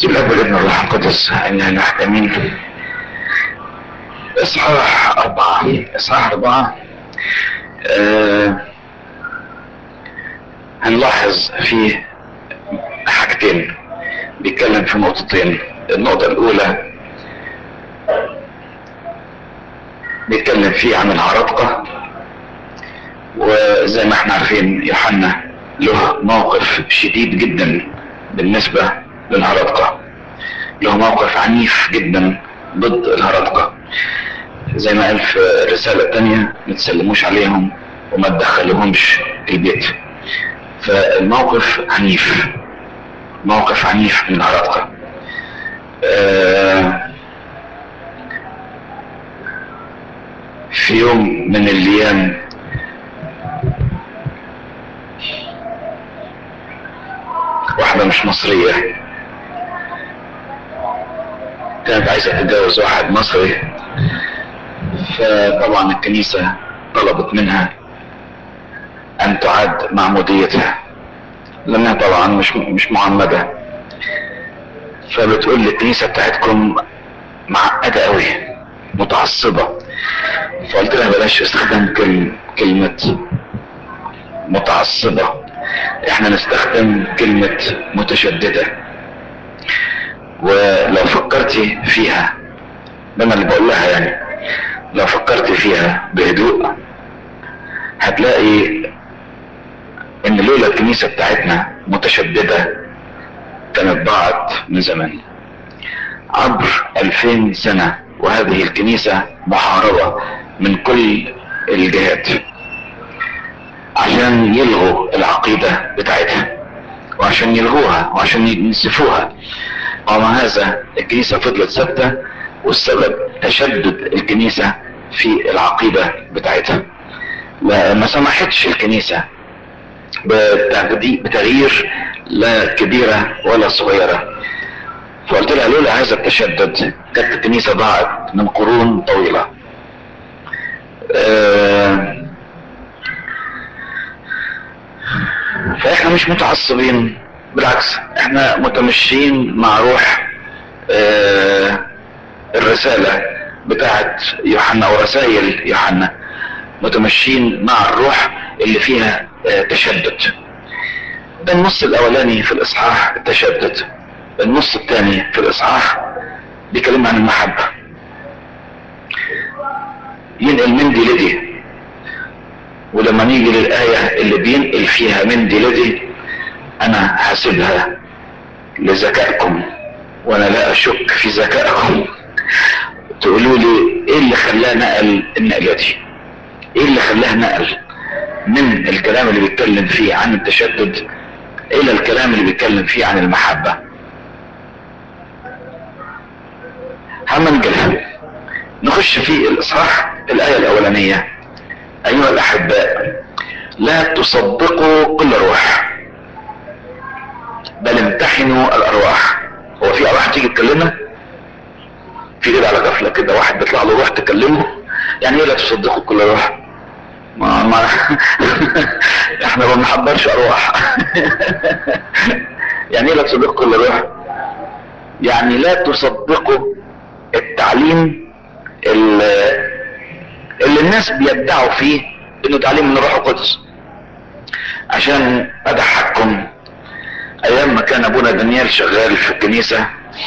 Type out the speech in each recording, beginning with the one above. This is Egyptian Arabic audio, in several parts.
بسم الله والابن الروح القدس إنا نحن امين اصحاح اربعة اصحاح اربعة آه هنلاحظ فيه حاجتين بيتكلم في نقطتين النقطة الأولى بيتكلم فيه عن العراقة وزي ما احنا عارفين يوحنا له موقف شديد جدا بالنسبة للهرطقة له موقف عنيف جدا ضد الهرطقة زي ما قال في رسالة تانية ما تسلموش عليهم وما تدخلوهمش البيت فالموقف عنيف موقف عنيف من الهرطقة آه في يوم من الايام واحدة مش مصرية كانت عايزة تتجوز واحد مصري فطبعا الكنيسة طلبت منها ان تعاد معموديتها لانها طبعا مش مش معمدة فبتقول لي الكنيسة بتاعتكم معقدة قوي متعصبة فقلت لها بلاش استخدام كلمة كلمة متعصبة احنا نستخدم كلمة متشددة ولو فكرتي فيها ده انا اللي بقول لها يعني لو فكرتي فيها بهدوء هتلاقي ان لولا الكنيسة بتاعتنا متشددة كانت ضاعت من زمان عبر الفين سنة وهذه الكنيسة محاربة من كل الجهات عشان يلغوا العقيدة بتاعتها وعشان يلغوها وعشان ينسفوها ومع هذا الكنيسة فضلت ثابتة والسبب تشدد الكنيسة في العقيدة بتاعتها ما سمحتش الكنيسة بتغيير لا كبيرة ولا صغيرة فقلت لها لولا هذا التشدد كانت الكنيسة ضاعت من قرون طويلة أه فاحنا مش متعصبين بالعكس احنا متمشيين مع روح اه الرسالة بتاعت يوحنا ورسائل يوحنا متمشيين مع الروح اللي فيها اه تشدد ده النص الاولاني في الاصحاح التشدد النص الثاني في الاصحاح بيكلم عن المحبة ينقل من دي لدي ولما نيجي للآية اللي بينقل فيها من دي لدي أنا حاسبها لذكائكم وأنا لا أشك في ذكائكم تقولوا لي إيه اللي خلاه نقل النقلة دي؟ إيه اللي خلاه نقل من الكلام اللي بيتكلم فيه عن التشدد إلى الكلام اللي بيتكلم فيه عن المحبة؟ هننجلها نخش في الإصحاح الآية الأولانية أيها الأحباء لا تصدقوا كل روح بل امتحنوا الأرواح هو في أرواح تيجي تكلمنا في كده على غفلة كده واحد بيطلع له روح تكلمه يعني ايه لا تصدقوا كل روح ما ما احنا ما بنحضرش أرواح يعني ايه لا تصدقوا كل روح يعني لا تصدقوا التعليم اللي اللي الناس بيدعوا فيه انه تعليم من الروح القدس عشان اضحككم ايام ما كان ابونا دانيال شغال في الكنيسة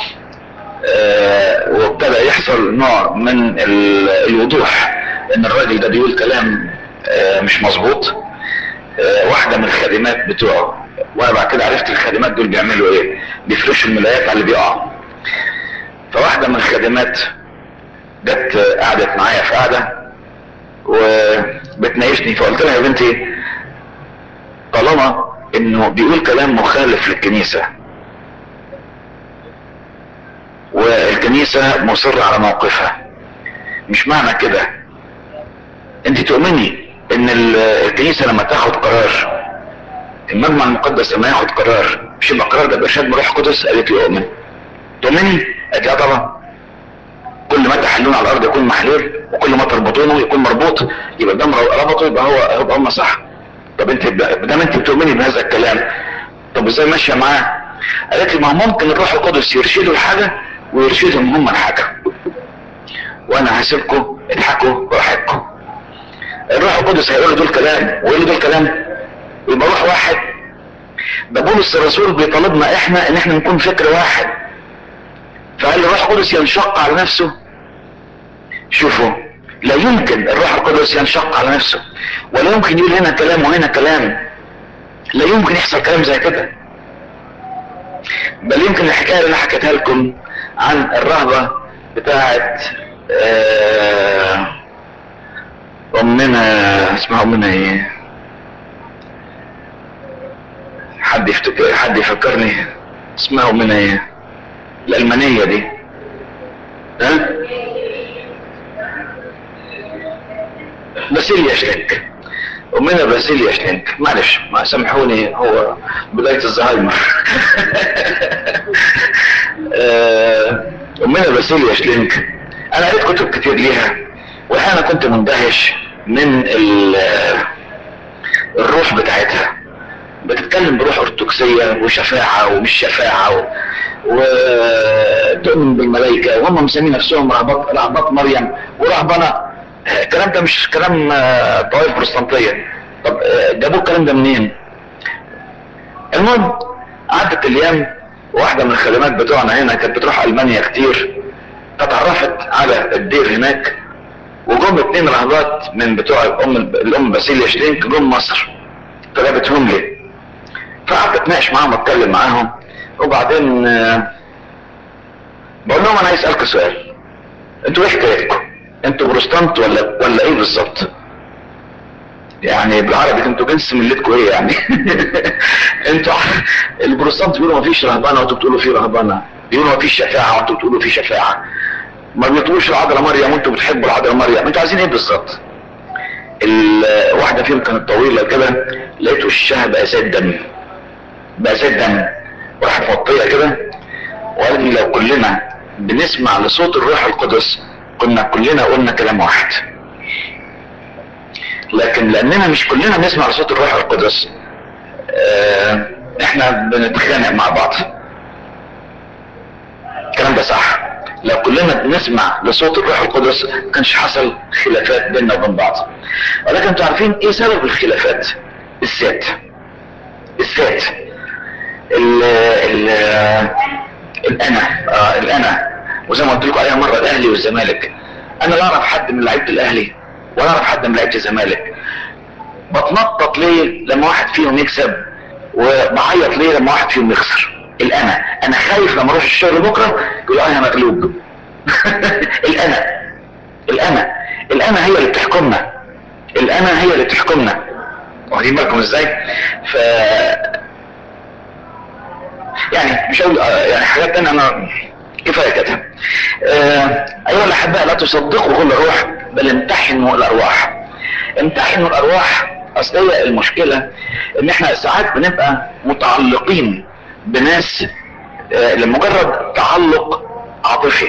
آه وابتدى يحصل نوع من الوضوح ان الراجل ده بيقول كلام آه مش مظبوط آه واحدة من الخادمات بتوعه وانا بعد كده عرفت الخادمات دول بيعملوا ايه بيفرشوا الملايات على اللي بيقع فواحدة من الخادمات جت قعدت معايا في قعده وبتناقشني فقلت لها يا بنتي طالما انه بيقول كلام مخالف للكنيسة والكنيسة مصرة على موقفها مش معنى كده انت تؤمني ان الكنيسة لما تاخد قرار المجمع المقدس لما ياخد قرار مش يبقى القرار ده بإرشاد من روح القدس قالت لي اؤمن تؤمني؟ قالت لي طبعا كل ما تحلون على الارض يكون محلول وكل ما تربطونه يكون مربوط يبقى ده ربطه يبقى هو يبقى هم صح طب انت دام انت بتؤمني بهذا الكلام طب ازاي ماشيه معاه قالت لي ما ممكن الروح القدس يرشدوا الحاجة ويرشدهم هم الحاجة وانا هسيبكم اضحكوا براحتكم الروح القدس هيقول دول كلام ويقول دول كلام يبقى روح واحد ده بولس الرسول بيطالبنا احنا ان احنا نكون فكر واحد فقال الروح القدس ينشق على نفسه شوفوا لا يمكن الروح القدس ينشق على نفسه ولا يمكن يقول هنا كلام وهنا كلام لا يمكن يحصل كلام زي كده بل يمكن الحكايه اللي انا حكيتها لكم عن الرهبه بتاعت آه امنا اسمها امنا ايه حد يفتكر حد يفكرني اسمها امنا ايه الالمانيه دي ها باسيليا شلينك امنا باسيليا شلينك معلش ما سامحوني هو بدايه الزهايمر امنا باسيليا شلينك انا قريت كتب كتير ليها وانا كنت مندهش من الروح بتاعتها بتتكلم بروح ارثوذكسيه وشفاعه ومش شفاعه وتؤمن بالملائكه وهم مسمين نفسهم رهبات رهبات مريم ورهبنه الكلام ده مش كلام طوائف بروتستانتيه طب جابوا الكلام ده منين؟ المهم عدت الايام واحده من الخدمات بتوعنا هنا كانت بتروح المانيا كتير فتعرفت على الدير هناك وجم اتنين رهبات من بتوع الام الام باسيليا شلينك جم مصر فجابتهم لي فقعدت اتناقش معاهم اتكلم معاهم وبعدين بقول لهم انا عايز اسالكم سؤال انتوا ايه حكايتكم؟ انتوا بروتستانت ولا ولا ايه بالظبط؟ يعني بالعربي انتوا جنس ملتكم ايه يعني؟ انتوا البروتستانت بيقولوا ما فيش رهبانه وانتوا بتقولوا في رهبانه بيقولوا ما فيش شفاعه وانتوا بتقولوا في شفاعه ما بيطلبوش العذراء مريم وانتوا بتحبوا العذراء مريم انتوا عايزين ايه بالظبط؟ واحده فيهم كانت طويله كده لقيت وشها بقى زي الدم بقى زي الدم وراحت مطيه كده وقال لي لو كلنا بنسمع لصوت الروح القدس كنا كلنا قلنا كلام واحد لكن لاننا مش كلنا بنسمع لصوت الروح القدس اه احنا بنتخانق مع بعض الكلام ده صح لو كلنا بنسمع لصوت الروح القدس ما كانش حصل خلافات بيننا وبين بعض ولكن انتوا عارفين ايه سبب الخلافات الذات الذات ال ال الانا آه الانا وزي ما قلت لكم عليها مره الاهلي والزمالك انا لا اعرف حد من لعيبه الاهلي ولا اعرف حد من لعيبه الزمالك بتنطط ليه لما واحد فيهم يكسب وبعيط ليه لما واحد فيهم يخسر الانا انا خايف لما اروح الشغل بكره يقول انا مغلوب الانا الانا الانا هي اللي بتحكمنا الانا هي اللي بتحكمنا واخدين بالكم ازاي ف يعني مش هقول يعني حاجات تانية انا كفايه كده آه ايها الاحباء لا تصدقوا كل روح بل امتحنوا الارواح امتحنوا الارواح اصل هي المشكله ان احنا ساعات بنبقى متعلقين بناس آه لمجرد تعلق عاطفي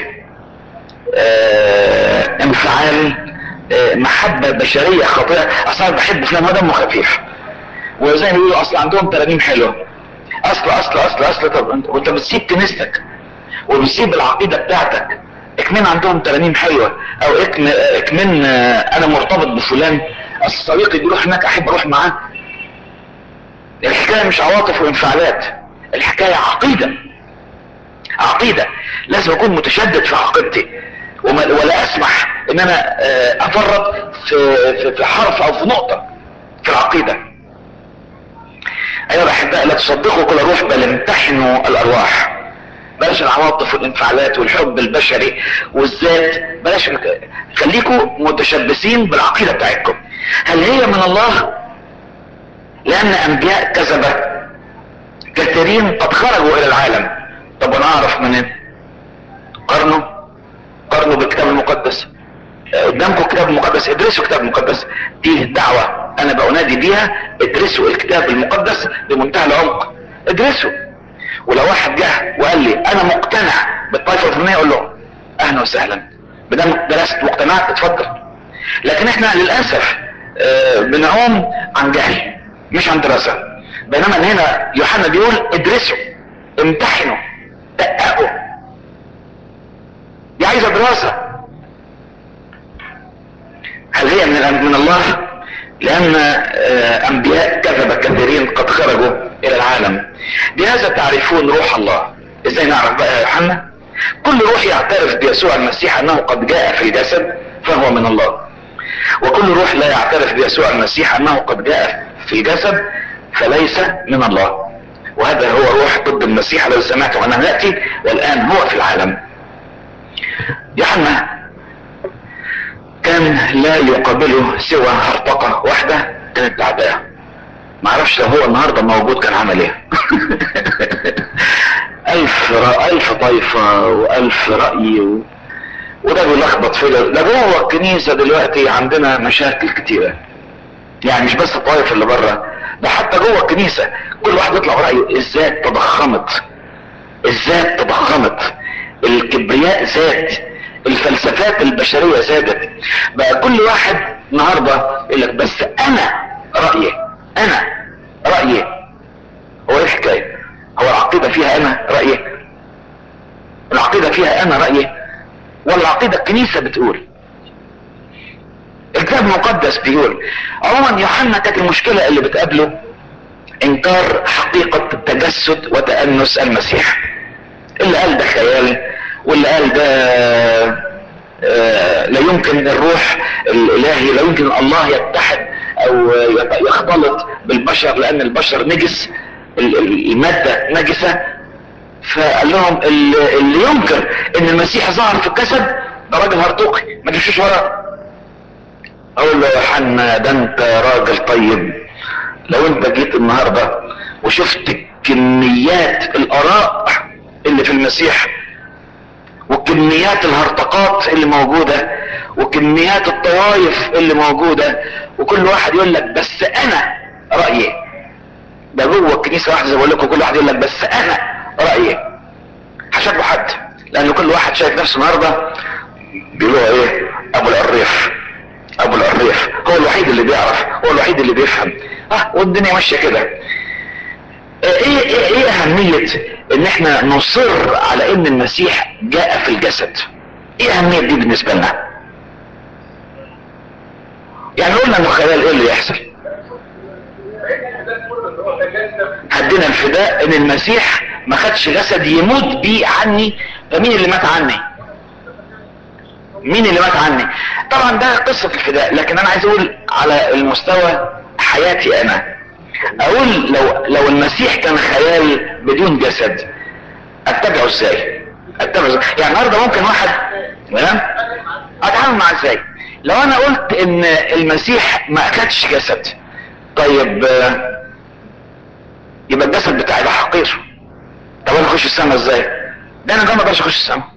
آه انفعال آه محبة بشرية خاطئة اصلا بحب فلان هو دمه خفيف وزي ما بيقولوا اصل عندهم ترانيم حلوة اصل اصل اصل اصل طب انت وانت بتسيب كنيستك وبتسيب العقيدة بتاعتك اكمن عندهم ترانيم حلوة او اكمن, اكمن انا مرتبط بفلان اصل صديقي بيروح هناك احب اروح معاه الحكاية مش عواطف وانفعالات الحكاية عقيدة عقيدة لازم اكون متشدد في عقيدتي ولا اسمح ان انا افرط في, في حرف او في نقطة في العقيدة ايها الاحباء لا تصدقوا كل روح بل امتحنوا الارواح بلاش العواطف والانفعالات والحب البشري والذات بلاش خليكم متشبثين بالعقيدة بتاعتكم هل هي من الله لان انبياء كذبة كثيرين قد خرجوا الى العالم طب انا اعرف منين قرنوا قرنوا بالكتاب المقدس قدامكم الكتاب المقدس ادرسوا الكتاب المقدس دي دعوة انا بأنادي بيها ادرسوا الكتاب المقدس بمنتهى العمق ادرسوا ولو واحد جه وقال لي انا مقتنع بالطائفة الفلانية اقول له اهلا وسهلا بدل درست مقتنعت اتفضل لكن احنا للاسف اه بنعوم عن جهل مش عن دراسة بينما هنا يوحنا بيقول ادرسوا امتحنوا دققوا دي عايزه دراسه هل هي من من الله لان انبياء كذب كثيرين قد خرجوا الى العالم بهذا تعرفون روح الله ازاي نعرف بقى يا يوحنا كل روح يعترف بيسوع المسيح انه قد جاء في الجسد فهو من الله وكل روح لا يعترف بيسوع المسيح انه قد جاء في الجسد فليس من الله وهذا هو روح ضد المسيح لو سمعتم انه ياتي والان هو في العالم يوحنا كان لا يقابله سوى هرطقة واحدة كانت تعباه ما اعرفش لو هو النهارده موجود كان عمل ايه الف رأ... الف طائفة والف رأي و... وده بيلخبط في ده جوه الكنيسة دلوقتي عندنا مشاكل كتيرة يعني مش بس الطائف اللي بره ده حتى جوه الكنيسة كل واحد يطلع برأيه الذات تضخمت الذات تضخمت الكبرياء زاد الفلسفات البشرية زادت بقى كل واحد النهاردة يقول لك بس انا رأيي انا رأيي هو ايه الحكاية هو العقيدة فيها انا رأيي العقيدة فيها انا رأيي ولا العقيدة الكنيسة بتقول الكتاب المقدس بيقول عموما يوحنا كانت المشكلة اللي بتقابله انكار حقيقة تجسد وتأنس المسيح اللي قال ده خيال واللي قال ده آه لا يمكن الروح الالهي لا يمكن الله يتحد او يختلط بالبشر لان البشر نجس المادة نجسة فقال لهم اللي ينكر ان المسيح ظهر في الجسد ده راجل هرطوقي ما تمشوش وراه اقول له يا حنا ده انت راجل طيب لو انت جيت النهارده وشفت كميات الاراء اللي في المسيح وكميات الهرطقات اللي موجودة وكميات الطوائف اللي موجودة وكل واحد يقول لك بس انا رأيي ده جوه الكنيسة واحدة زي ما بقول لكم كل واحد يقول لك بس انا رأيي هشبه حد لان كل واحد شايف نفسه النهارده بيقولوا ايه ابو العريف ابو العريف هو الوحيد اللي بيعرف هو الوحيد اللي بيفهم اه والدنيا ماشيه كده ايه ايه ايه اهميه ان احنا نصر على ان المسيح جاء في الجسد ايه اهميه دي بالنسبه لنا يعني قلنا انه خيال ايه اللي يحصل هدينا الفداء ان المسيح ما خدش جسد يموت بيه عني فمين اللي مات عني مين اللي مات عني طبعا ده قصة الفداء لكن انا عايز اقول على المستوى حياتي انا اقول لو لو المسيح كان خيال بدون جسد اتبعه ازاي اتبعه ازاي يعني النهارده ممكن واحد تمام اتعامل معاه ازاي لو انا قلت ان المسيح ما اخدش جسد طيب يبقى الجسد بتاعي ده حقير طب انا اخش السما ازاي ده انا ده ما اقدرش اخش السما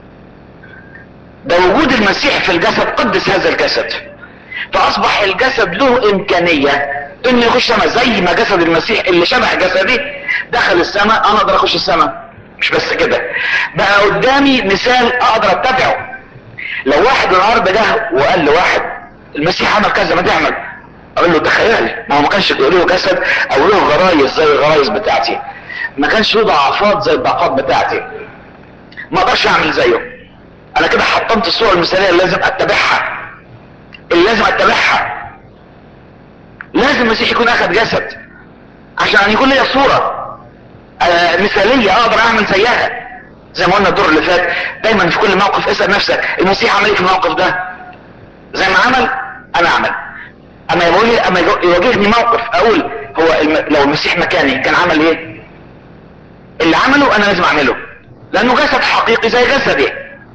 ده وجود المسيح في الجسد قدس هذا الجسد فاصبح الجسد له امكانية انه يخش السماء زي ما جسد المسيح اللي شبه جسدي دخل السماء انا اقدر اخش السماء مش بس كده بقى قدامي مثال اقدر اتبعه لو واحد النهارده جه وقال لواحد المسيح عمل كذا ما تعمل اقول له ده خيال ما هو ما كانش له جسد او له غرايز زي الغرايز بتاعتي ما كانش له ضعفات زي الضعفات بتاعتي ما اقدرش اعمل زيه انا كده حطمت الصورة المثالية اللي لازم اتبعها اللي لازم اتبعها لازم المسيح يكون اخذ جسد عشان يكون لي صورة آه مثالية اقدر اعمل زيها زي ما قلنا الدور اللي فات دايما في كل موقف اسأل نفسك المسيح عمل ايه في الموقف ده زي ما عمل انا اعمل اما يقول اما يواجهني موقف اقول هو الم... لو المسيح مكاني كان عمل ايه اللي عمله انا لازم اعمله لانه جسد حقيقي زي جسدي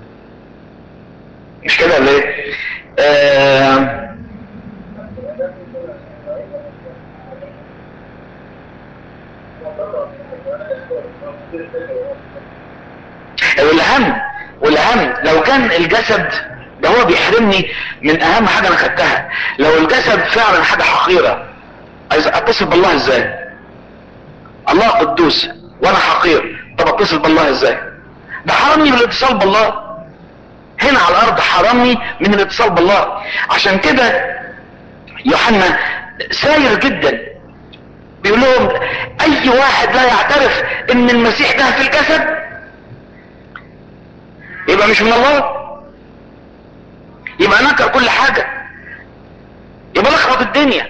مش كده ولا ايه آه والاهم والاهم لو كان الجسد ده هو بيحرمني من اهم حاجة انا خدتها لو الجسد فعلا حاجة حقيرة عايز اتصل بالله ازاي الله قدوس وانا حقير طب اتصل بالله ازاي ده حرمني من الاتصال بالله هنا على الارض حرمني من الاتصال بالله عشان كده يوحنا ساير جدا بيقول لهم اي واحد لا يعترف ان المسيح ده في الجسد يبقى مش من الله يبقى نكر كل حاجة يبقى لخبط الدنيا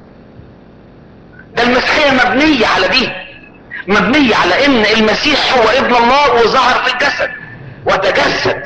ده المسيحية مبنية على دي مبنية على ان المسيح هو ابن الله وظهر في الجسد وتجسد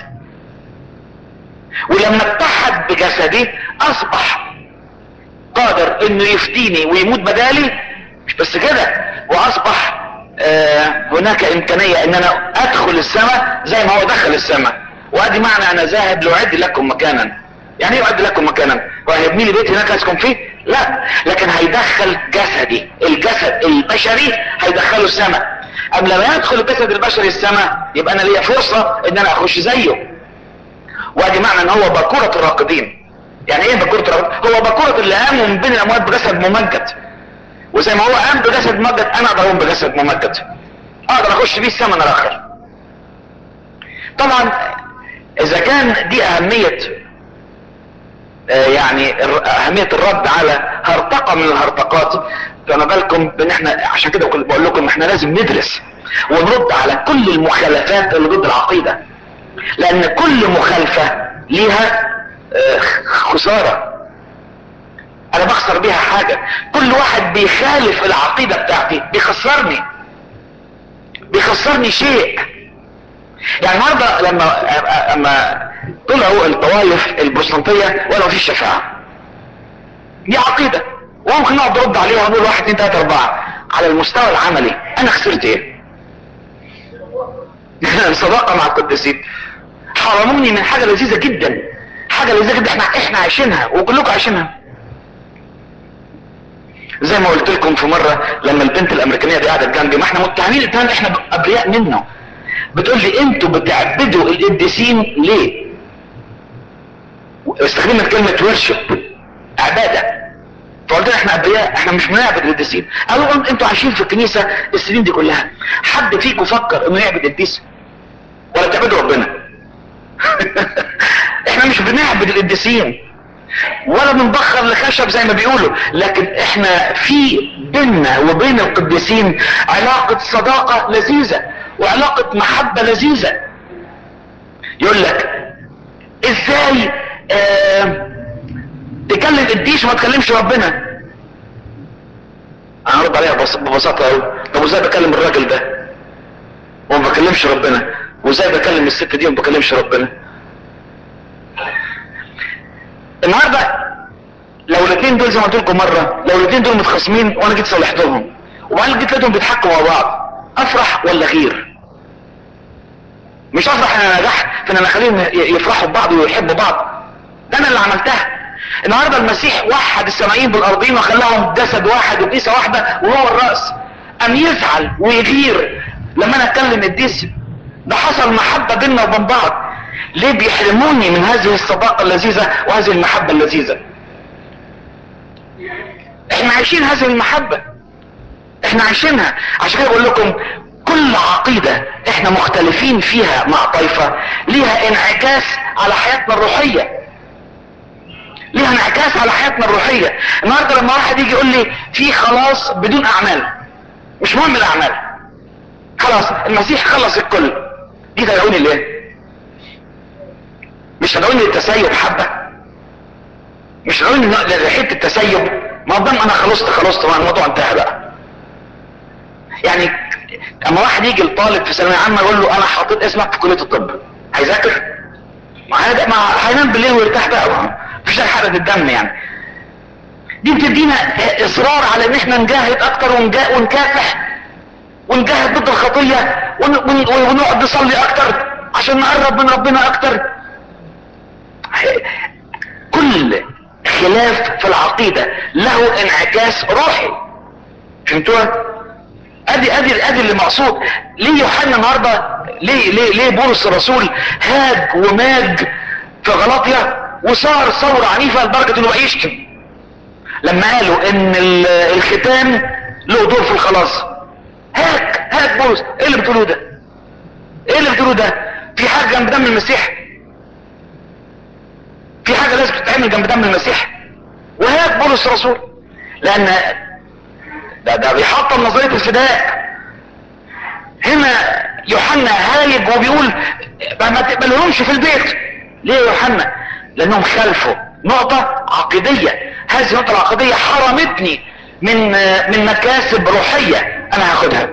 ولما اتحد بجسدي اصبح قادر انه يفديني ويموت بدالي مش بس كده واصبح آه هناك امكانية ان انا ادخل السماء زي ما هو دخل السماء وادي معنى انا ذاهب لاعد لكم مكانا يعني ايه يعد لكم مكانا وهيبني لي بيت هناك اسكن فيه لا لكن هيدخل جسدي الجسد البشري هيدخله السماء قبل ما يدخل الجسد البشري السماء يبقى انا ليا فرصة ان انا اخش زيه وادي معنى ان هو باكورة الراقدين يعني ايه باكورة الراقدين هو باكورة اللي قاموا من بين الاموات بجسد ممجد وزي ما هو قام بجسد ممجد انا اقدر اقوم بجسد ممجد اقدر اخش بيه السماء الاخر طبعا اذا كان دي اهمية آه يعني اهمية الرد على هرطقة من الهرطقات فما بالكم بان احنا عشان كده بقول لكم احنا لازم ندرس ونرد على كل المخالفات اللي ضد العقيدة لان كل مخالفة ليها آه خسارة انا بخسر بيها حاجة كل واحد بيخالف العقيدة بتاعتي بيخسرني بيخسرني شيء يعني النهارده لما اما طلعوا الطوائف البروتستانتيه ولا في شفاعه دي عقيده وممكن نقعد نرد عليها ونقول واحد اتنين تلاته اربعه على المستوى العملي انا خسرت ايه؟ الصداقه مع القديسين حرموني من حاجه لذيذه جدا حاجه لذيذه جدا احنا احنا عايشينها وكلكم عايشينها زي ما قلت لكم في مره لما البنت الامريكانيه دي قعدت جنبي ما احنا متهمين الاتهام احنا ابرياء منه بتقول لي انتوا بتعبدوا القديسين ليه استخدمت كلمة ورشب عبادة فقلت احنا ابرياء احنا مش بنعبد القديسين قالوا انتوا عايشين في الكنيسة السنين دي كلها حد فيكم فكر انه يعبد القديس ولا تعبدوا ربنا احنا مش بنعبد القديسين ولا بنبخر لخشب زي ما بيقولوا لكن احنا في بيننا وبين القديسين علاقة صداقة لذيذة وعلاقة محبة لذيذة يقول لك ازاي اه تكلم قديش وما تكلمش ربنا انا هرد عليها ببساطة قوي طب وازاي بكلم الراجل ده وما بكلمش ربنا وازاي بكلم الست دي وما بكلمش ربنا النهارده لو الاثنين دول زي ما قلت لكم مره لو الاثنين دول متخاصمين وانا جيت صلحتهم وبعدين جيت لقيتهم بيضحكوا مع بعض افرح ولا غير مش افرح ان انا نجحت في ان انا اخليهم يفرحوا ببعض ويحبوا بعض ده انا اللي عملتها النهارده المسيح وحد السماعين بالارضين وخلاهم جسد واحد وكنيسه واحده وهو الراس ام يزعل ويغير لما انا اتكلم الديس ده حصل محبه بيننا وبين بعض ليه بيحرموني من هذه الصداقه اللذيذه وهذه المحبه اللذيذه احنا عايشين هذه المحبه احنا عايشينها عشان كده بقول لكم كل عقيدة احنا مختلفين فيها مع طائفة ليها انعكاس على حياتنا الروحية ليها انعكاس على حياتنا الروحية النهاردة لما واحد يجي يقول لي في خلاص بدون اعمال مش مهم الاعمال خلاص المسيح خلص الكل دي تدعوني ليه مش تدعوني للتسيب حبة مش تدعوني لحته التسيب ما دام انا خلصت خلصت ما الموضوع انتهى بقى يعني اما واحد يجي الطالب في ثانويه عامه يقول له انا حاطط اسمك في كليه الطب هيذاكر ما هينام بالليل ويرتاح بقى مفيش حرقه الدم يعني دي بتدينا اصرار على ان احنا نجاهد اكتر ونكافح ونجاهد ضد الخطيه ونقعد نصلي اكتر عشان نقرب من ربنا اكتر كل خلاف في العقيده له انعكاس روحي فهمتوها؟ ادي ادي ادي اللي مقصود ليه يوحنا النهارده ليه ليه ليه بولس الرسول هاج وماج في غلاطيا وصار ثوره عنيفه لدرجه انه بقى يشتم لما قالوا ان الختان له دور في الخلاص هاج هاج بولس ايه اللي بتقولوه ده؟ ايه اللي بتقولوه ده؟ في حاجه جنب دم المسيح؟ في حاجه لازم تتعمل جنب دم المسيح؟ وهاج بولس الرسول لان ده ده بيحطم نظرية الفداء هنا يوحنا هايج وبيقول ما تقبلهمش في البيت ليه يا يوحنا لانهم خالفوا نقطة عقيدية هذه النقطة العقيدية حرمتني من من مكاسب روحية انا هاخدها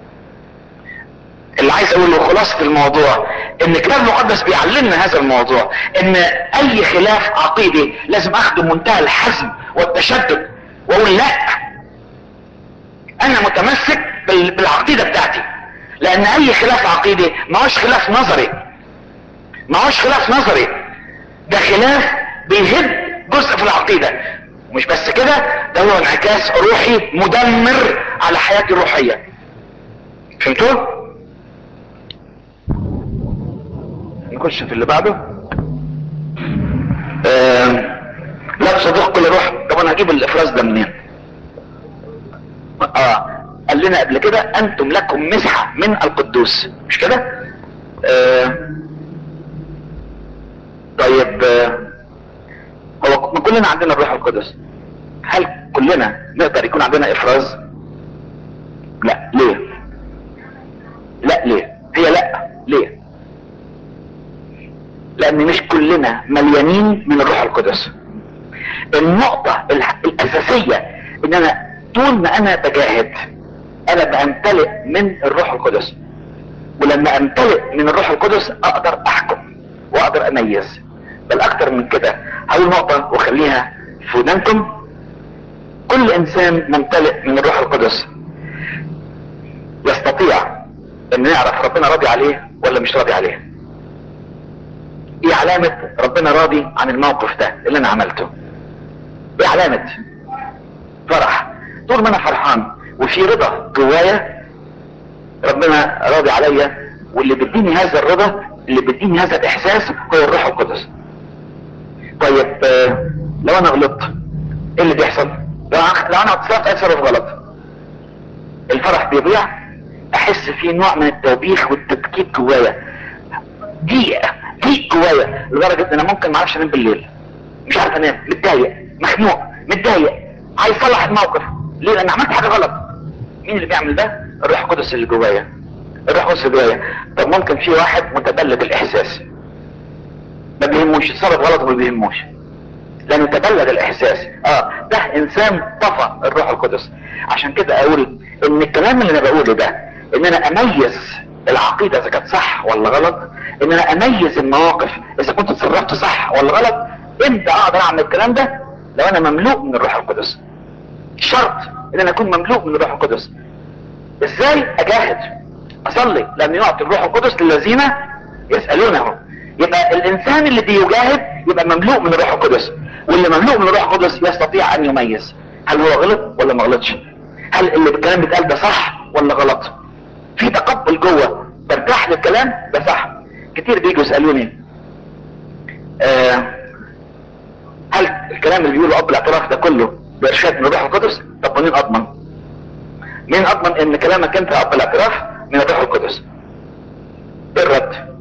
اللي عايز اقوله خلاصة الموضوع ان الكتاب المقدس بيعلمنا هذا الموضوع ان اي خلاف عقيدي لازم اخده منتهى الحزم والتشدد واقول لا انا متمسك بالعقيدة بتاعتي لان اي خلاف عقيدي ما هوش خلاف نظري ما هوش خلاف نظري ده خلاف بيهد جزء في العقيدة مش بس كده ده هو انعكاس روحي مدمر على حياتي الروحية فهمتوا نخش في اللي بعده آه لا تصدق كل روح طب انا هجيب الافراز ده منين اه قال لنا قبل كده انتم لكم مسحة من القدوس مش كده آه طيب آه هو ما كلنا عندنا الروح القدس هل كلنا نقدر يكون عندنا افراز لا ليه لا ليه هي لا ليه لان مش كلنا مليانين من الروح القدس النقطة الاساسية ان انا طول ما انا بجاهد انا بامتلئ من الروح القدس ولما امتلئ من الروح القدس اقدر احكم واقدر اميز بل اكتر من كده هقول نقطة واخليها في ودانكم كل انسان ممتلئ من الروح القدس يستطيع ان يعرف ربنا راضي عليه ولا مش راضي عليه ايه علامة ربنا راضي عن الموقف ده اللي انا عملته ايه علامة فرح طول ما انا فرحان وفي رضا جوايا ربنا راضي عليا واللي بيديني هذا الرضا اللي بيديني هذا الاحساس هو الروح القدس طيب لو انا غلطت ايه اللي بيحصل لو لو انا اتصرفت اتصرف غلط الفرح بيضيع احس في نوع من التوبيخ والتبكيت جوايا ضيق ضيق جوايا لدرجه ان انا ممكن ما اعرفش انام بالليل مش عارف انام متضايق مخنوق متضايق عايز اصلح الموقف ليه لان عملت حاجه غلط مين اللي بيعمل ده الروح القدس اللي جوايا الروح القدس اللي جوايا طب ممكن في واحد متبلد الاحساس ما بيهموش يتصرف غلط وما بيهموش لانه تبلد الاحساس اه ده انسان طفى الروح القدس عشان كده اقول ان الكلام اللي انا بقوله ده ان انا اميز العقيدة اذا كانت صح ولا غلط ان انا اميز المواقف اذا كنت اتصرفت صح ولا غلط امتى اقدر اعمل الكلام ده لو انا مملوء من الروح القدس شرط ان انا اكون مملوء من الروح القدس ازاي اجاهد اصلي لان يعطي الروح القدس للذين يسألونه يبقى الانسان اللي بيجاهد يبقى مملوء من الروح القدس واللي مملوء من الروح القدس يستطيع ان يميز هل هو غلط ولا ما غلطش هل اللي بالكلام بيتقال ده صح ولا غلط في تقبل جوه برتاح للكلام ده صح كتير بيجوا يسالوني آه هل الكلام اللي بيقوله اب الاعتراف ده كله بارشاد من الروح القدس طب مين اضمن مين اضمن ان كلامك انت اب الاعتراف من الروح القدس ايه الرد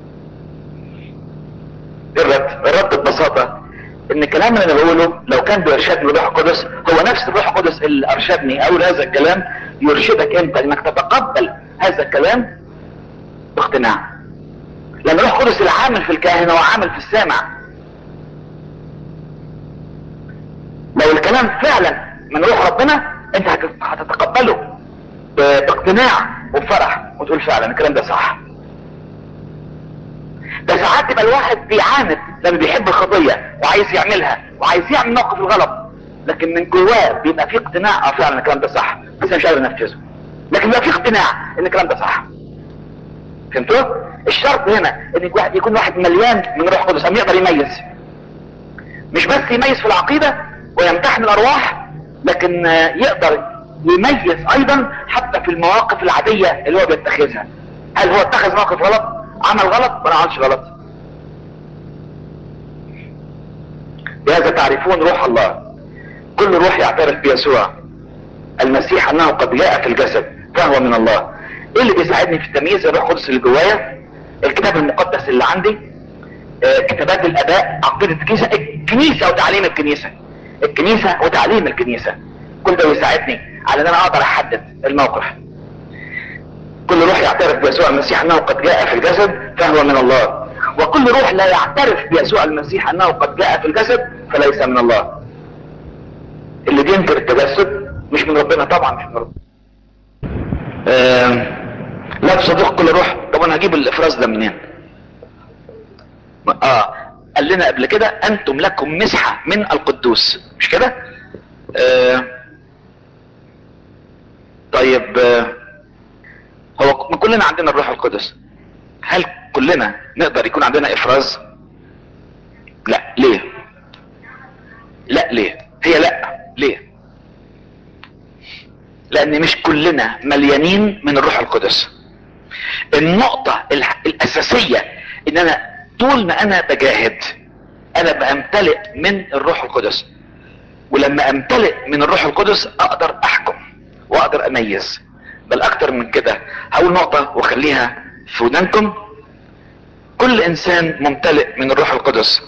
ايه الرد الرد ببساطه ان الكلام اللي انا بقوله لو كان بارشاد من الروح القدس هو نفس الروح القدس اللي ارشدني اقول هذا الكلام يرشدك انت انك تتقبل هذا الكلام باقتناع لان الروح القدس العامل في الكاهن هو عامل في السامع لو الكلام فعلا من روح ربنا انت هتتقبله باقتناع وبفرح وتقول فعلا الكلام ده صح ده ساعات يبقى الواحد بيعاند لما بيحب الخطيه وعايز يعملها وعايز يعمل موقف الغلط لكن من جواه بيبقى في اقتناع اه فعلا الكلام ده صح بس انا مش قادر انفذه لكن بيبقى في اقتناع ان الكلام ده صح فهمتوا الشرط هنا ان واحد يكون واحد مليان من روح القدس يقدر يميز مش بس يميز في العقيده ويمتحن الارواح لكن يقدر يميز ايضا حتى في المواقف العاديه اللي هو بيتخذها هل هو اتخذ موقف غلط عمل غلط ولا عملش غلط بهذا تعرفون روح الله كل روح يعترف بيسوع المسيح انه قد جاء في الجسد فهو من الله ايه اللي بيساعدني في التمييز الروح القدس اللي جوايا الكتاب المقدس اللي عندي آه كتابات الاباء عقيدة الكنيسة الكنيسة وتعليم الكنيسة الكنيسة وتعليم الكنيسة كل ده بيساعدني على ان انا اقدر احدد الموقف كل روح يعترف بيسوع المسيح انه قد جاء في الجسد فهو من الله وكل روح لا يعترف بيسوع المسيح انه قد جاء في الجسد فليس من الله اللي بينكر التجسد مش من ربنا طبعا مش من ربنا آه لا تصدق كل روح طب انا هجيب الافراز ده منين اه قال لنا قبل كده انتم لكم مسحة من القدوس مش كده آه طيب آه هو كلنا عندنا الروح القدس هل كلنا نقدر يكون عندنا افراز لا ليه لا ليه هي لا ليه لان مش كلنا مليانين من الروح القدس النقطة الاساسية ان انا طول ما انا بجاهد انا بامتلئ من الروح القدس ولما امتلئ من الروح القدس اقدر احكم واقدر اميز بل اكتر من كده هقول نقطة واخليها في ودانكم كل انسان ممتلئ من الروح القدس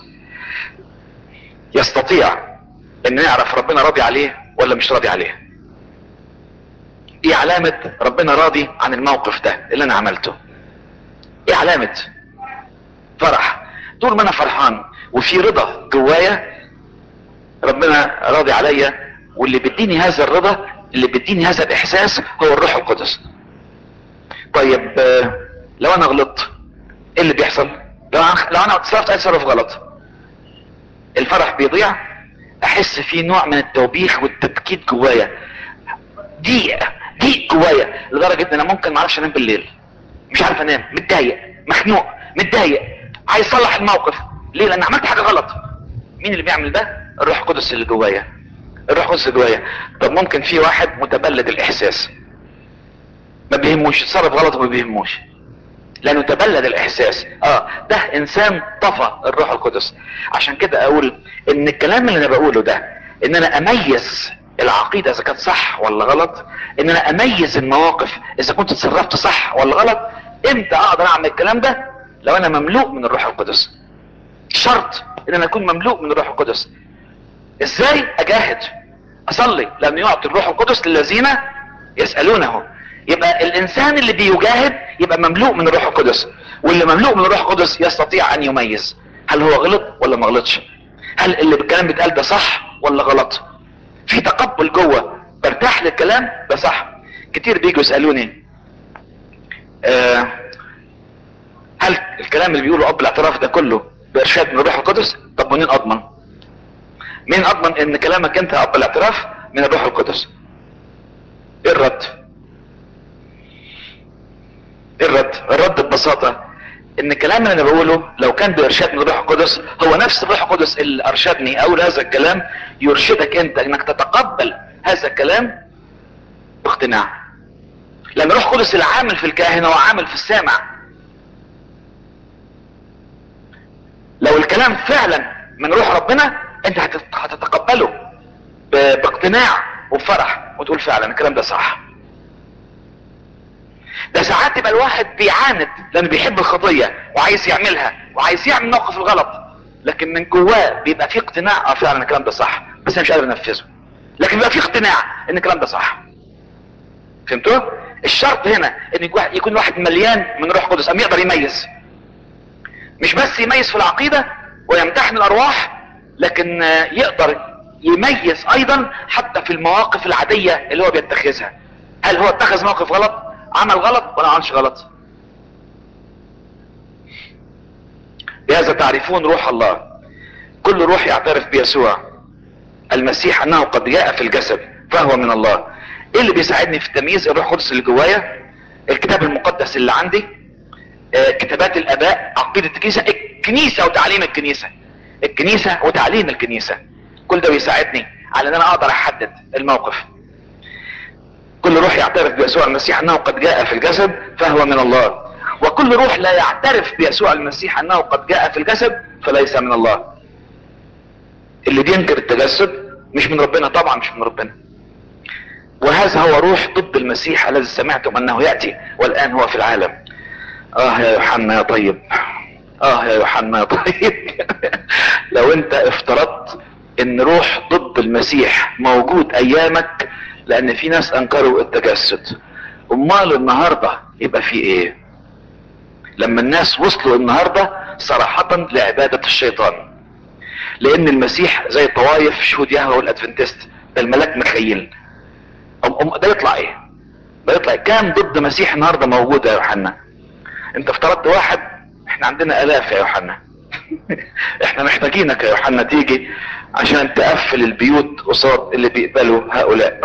يستطيع ان يعرف ربنا راضي عليه ولا مش راضي عليه ايه علامة ربنا راضي عن الموقف ده اللي انا عملته ايه علامة فرح طول ما انا فرحان وفي رضا جوايا ربنا راضي عليا واللي بيديني هذا الرضا اللي بيديني هذا الاحساس هو الروح القدس طيب لو انا غلطت ايه اللي بيحصل لو انا لو انا اتصرفت اي تصرف غلط الفرح بيضيع احس في نوع من التوبيخ والتبكيت جوايا ضيق ضيق جوايا لدرجه ان انا ممكن ما اعرفش انام بالليل مش عارف انام متضايق مخنوق متضايق عايز اصلح الموقف ليه لان عملت حاجه غلط مين اللي بيعمل ده الروح القدس اللي جوايا الروح القدس اللي جوايا طب ممكن في واحد متبلد الاحساس ما بيهموش يتصرف غلط وما بيهموش لانه تبلد الاحساس اه ده انسان طفى الروح القدس عشان كده اقول ان الكلام اللي انا بقوله ده ان انا اميز العقيدة اذا كانت صح ولا غلط ان انا اميز المواقف اذا كنت اتصرفت صح ولا غلط امتى اقدر اعمل الكلام ده لو انا مملوء من الروح القدس شرط ان انا اكون مملوء من الروح القدس ازاي اجاهد اصلي لان يعطي الروح القدس للذين يسألونه يبقى الانسان اللي بيجاهد يبقى مملوء من الروح القدس واللي مملوء من الروح القدس يستطيع ان يميز هل هو غلط ولا ما غلطش هل اللي بالكلام بيتقال ده صح ولا غلط في تقبل جوه برتاح للكلام ده صح كتير بيجوا يسالوني آه هل الكلام اللي بيقوله اب الاعتراف ده كله بارشاد من الروح القدس طب منين اضمن مين اضمن ان كلامك انت اب الاعتراف من الروح القدس ايه الرد ايه الرد الرد ببساطة ان الكلام اللي انا بقوله لو كان بارشاد من الروح القدس هو نفس الروح القدس اللي ارشدني اقول هذا الكلام يرشدك انت انك تتقبل هذا الكلام باقتناع لان الروح القدس العامل في الكاهن هو عامل في السامع لو الكلام فعلا من روح ربنا انت هتتقبله باقتناع وبفرح وتقول فعلا الكلام ده صح ده ساعات يبقى الواحد بيعاند لانه بيحب الخطيه وعايز يعملها وعايز يعمل موقف الغلط لكن من جواه بيبقى فيه اقتناع اه فعلا الكلام ده صح بس انا مش قادر انفذه لكن بيبقى فيه اقتناع ان الكلام ده صح فهمتوا الشرط هنا ان يكون واحد مليان من روح قدس ام يقدر يميز مش بس يميز في العقيده ويمتحن الارواح لكن يقدر يميز ايضا حتى في المواقف العاديه اللي هو بيتخذها هل هو اتخذ موقف غلط عمل غلط ولا ما عملش غلط بهذا تعرفون روح الله كل روح يعترف بيسوع المسيح انه قد جاء في الجسد فهو من الله ايه اللي بيساعدني في التمييز الروح القدس اللي جوايا الكتاب المقدس اللي عندي آه كتابات الاباء عقيدة الكنيسة الكنيسة وتعليم الكنيسة الكنيسة وتعليم الكنيسة كل ده بيساعدني على ان انا اقدر احدد الموقف كل روح يعترف بيسوع المسيح انه قد جاء في الجسد فهو من الله وكل روح لا يعترف بيسوع المسيح انه قد جاء في الجسد فليس من الله اللي بينكر التجسد مش من ربنا طبعا مش من ربنا وهذا هو روح ضد المسيح الذي سمعتم انه يأتي والان هو في العالم اه يا يوحنا يا طيب اه يا يوحنا يا طيب لو انت افترضت ان روح ضد المسيح موجود ايامك لان في ناس انكروا التجسد امال النهاردة يبقى في ايه لما الناس وصلوا النهاردة صراحة لعبادة الشيطان لان المسيح زي طوائف شهود يهوه والادفنتست ده الملاك مخيل أم أم ده يطلع ايه ده يطلع كام ضد مسيح النهارده موجود يا يوحنا انت افترضت واحد احنا عندنا الاف يا يوحنا احنا محتاجينك يا يوحنا تيجي عشان تقفل البيوت قصاد اللي بيقبلوا هؤلاء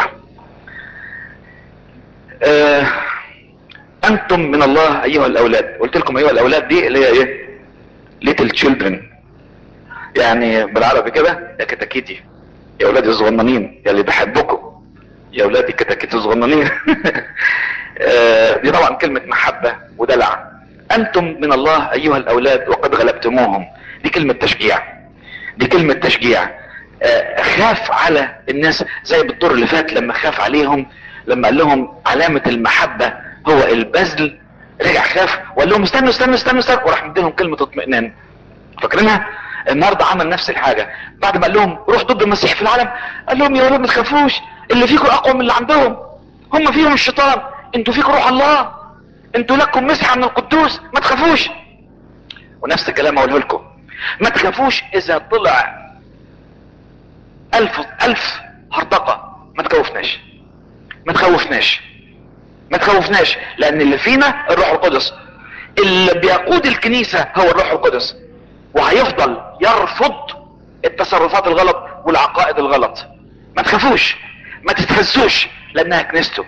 اه انتم من الله ايها الاولاد قلت لكم ايها الاولاد دي اللي هي ايه little children يعني بالعربي كده يا كتاكيتي يا اولادي الصغننين يا اللي بحبكم يا اولادي كتاكيتي الصغننين آه دي طبعا كلمة محبة ودلع انتم من الله ايها الاولاد وقد غلبتموهم دي كلمة تشجيع دي كلمة تشجيع آه خاف على الناس زي بالدور اللي فات لما خاف عليهم لما قال لهم علامة المحبة هو البذل رجع خاف وقال لهم استنوا استنوا استنوا استنوا وراح مديلهم كلمة اطمئنان فاكرينها النهارده عمل نفس الحاجة بعد ما قال لهم روح ضد المسيح في العالم قال لهم يا ولاد ما تخافوش اللي فيكم اقوى من اللي عندهم هم فيهم الشيطان انتوا فيكم روح الله انتوا لكم مسحة من القدوس ما تخافوش ونفس الكلام اقوله لكم ما تخافوش اذا طلع الف الف هرطقة ما تخوفناش ما تخوفناش ما تخوفناش لان اللي فينا الروح القدس اللي بيقود الكنيسة هو الروح القدس وهيفضل يرفض التصرفات الغلط والعقائد الغلط ما تخافوش ما تتهزوش لانها كنيسته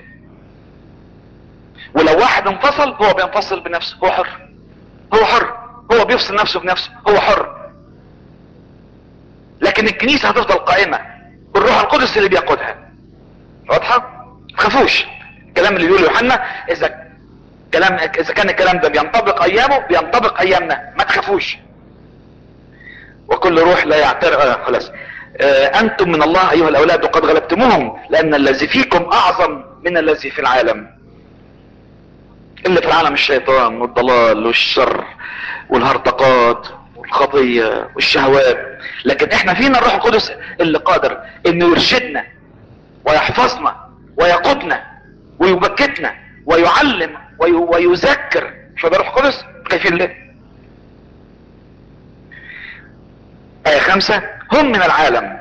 ولو واحد انفصل هو بينفصل بنفسه هو حر هو حر هو بيفصل نفسه بنفسه هو حر لكن الكنيسة هتفضل قائمة بالروح القدس اللي بيقودها واضحة تخافوش الكلام اللي بيقوله يوحنا اذا كلام اذا كان الكلام ده بينطبق ايامه بينطبق ايامنا ما تخافوش وكل روح لا يعترف آه خلاص آه انتم من الله ايها الاولاد وقد غلبتموهم لان الذي فيكم اعظم من الذي في العالم اللي في العالم الشيطان والضلال والشر والهرطقات والخطية والشهوات لكن احنا فينا الروح القدس اللي قادر انه يرشدنا ويحفظنا ويقودنا ويبكتنا ويعلم وي ويذكر مش ده الروح القدس كيفين ليه آية خمسة هم من العالم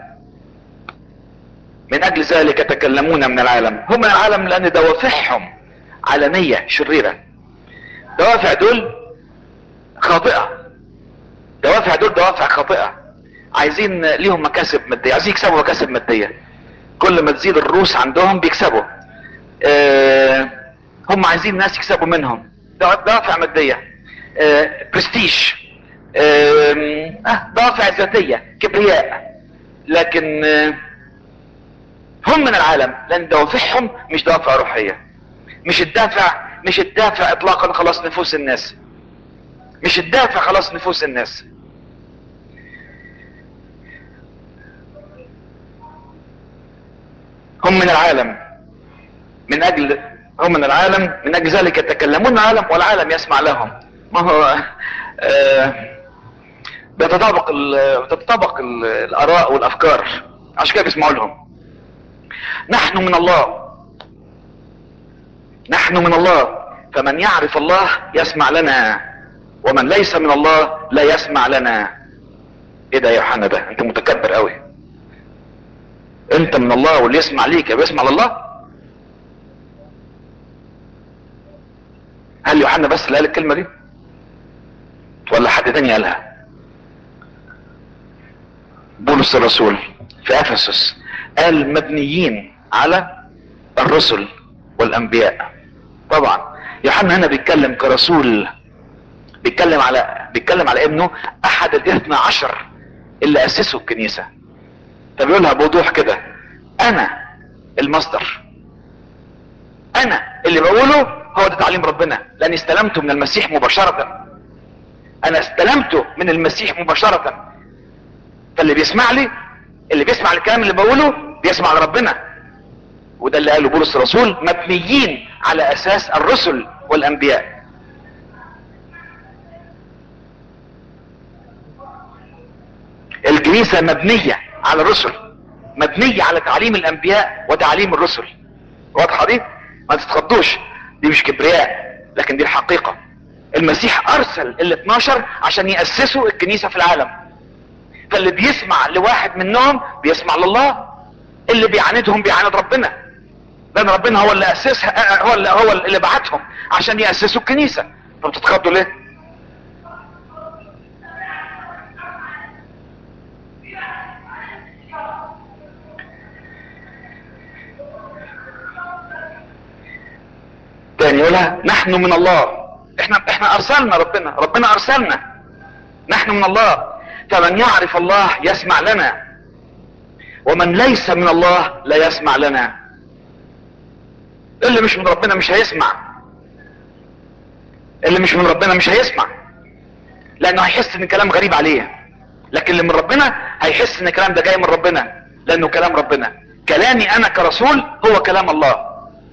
من اجل ذلك يتكلمون من العالم هم من العالم لان دوافعهم عالمية شريرة دوافع دول خاطئة دوافع دول دوافع خاطئة عايزين ليهم مكاسب مادية عايزين يكسبوا مكاسب مادية كل ما تزيد الروس عندهم بيكسبوا اه هم عايزين ناس يكسبوا منهم دوافع مادية اه برستيج اه دوافع ذاتية كبرياء لكن اه هم من العالم لان دوافعهم مش دوافع روحية مش الدافع مش الدافع اطلاقا خلاص نفوس الناس مش الدافع خلاص نفوس الناس هم من العالم من اجل هم من العالم من اجل ذلك يتكلمون العالم والعالم يسمع لهم ما هو آه بيتطابق بتتطابق الاراء والافكار عشان كده بيسمعوا لهم نحن من الله نحن من الله فمن يعرف الله يسمع لنا ومن ليس من الله لا يسمع لنا ايه ده يا يوحنا ده انت متكبر قوي انت من الله واللي يسمع ليك بيسمع لله هل يوحنا بس اللي قال الكلمه دي ولا حد تاني قالها بولس الرسول في افسس قال مبنيين على الرسل والانبياء طبعا يوحنا هنا بيتكلم كرسول بيتكلم على بيتكلم على ابنه احد الاثنى عشر اللي اسسوا الكنيسه فبيقولها بوضوح كده انا المصدر انا اللي بقوله هو ده تعليم ربنا لاني استلمته من المسيح مباشره انا استلمته من المسيح مباشره فاللي بيسمع لي اللي بيسمع الكلام اللي بقوله بيسمع لربنا وده اللي قاله بولس الرسول مبنيين على اساس الرسل والانبياء الكنيسة مبنية على الرسل مبنية على تعليم الانبياء وتعليم الرسل واضحة دي ما تتخضوش دي مش كبرياء لكن دي الحقيقة المسيح ارسل ال 12 عشان يأسسوا الكنيسة في العالم فاللي بيسمع لواحد منهم بيسمع لله اللي بيعاندهم بيعاند ربنا لان ربنا هو اللي اسسها هو اللي هو اللي بعتهم عشان يأسسوا الكنيسة طب تتخضوا ليه تاني يقولها نحن من الله احنا احنا ارسلنا ربنا ربنا ارسلنا نحن من الله فمن يعرف الله يسمع لنا ومن ليس من الله لا يسمع لنا اللي مش من ربنا مش هيسمع اللي مش من ربنا مش هيسمع لانه هيحس ان الكلام غريب عليه لكن اللي من ربنا هيحس ان الكلام ده جاي من ربنا لانه كلام ربنا كلامي انا كرسول هو كلام الله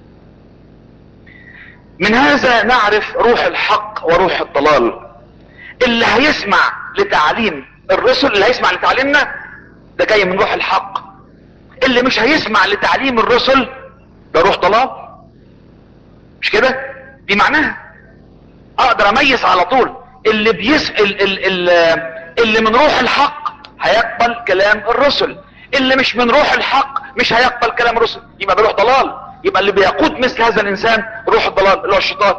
من هذا نعرف روح الحق وروح الضلال اللي هيسمع لتعليم الرسل اللي هيسمع لتعليمنا ده جاي من روح الحق اللي مش هيسمع لتعليم الرسل ده روح ضلال مش كده دي معناها اقدر اميز على طول اللي بيس ال... ال... ال... اللي من روح الحق هيقبل كلام الرسل اللي مش من روح الحق مش هيقبل كلام الرسل يبقى ده روح ضلال يبقى اللي بيقود مثل هذا الانسان روح الضلال اللي هو الشيطان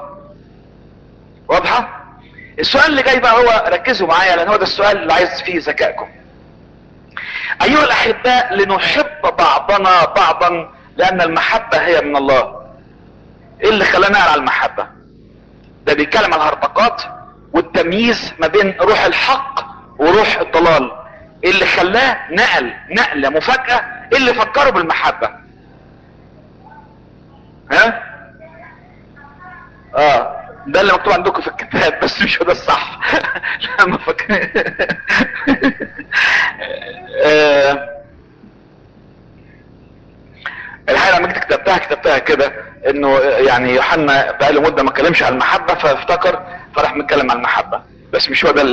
واضحه السؤال اللي جاي بقى هو ركزوا معايا لان هو ده السؤال اللي عايز فيه ذكائكم ايها الاحباء لنحب بعضنا بعضا لان المحبة هي من الله ايه اللي خلانا على المحبة ده بيتكلم على الهرطقات والتمييز ما بين روح الحق وروح الضلال ايه اللي خلاه نقل نقلة مفاجأة ايه اللي فكره بالمحبة ها اه ده اللي مكتوب عندكم في الكتاب بس مش هو ده الصح لا ما فاكر آه الحقيقه لما جيت كتبتها كتبتها كده انه يعني يوحنا بقاله مده ما اتكلمش عن المحبه فافتكر فراح متكلم عن المحبه بس مش هو ده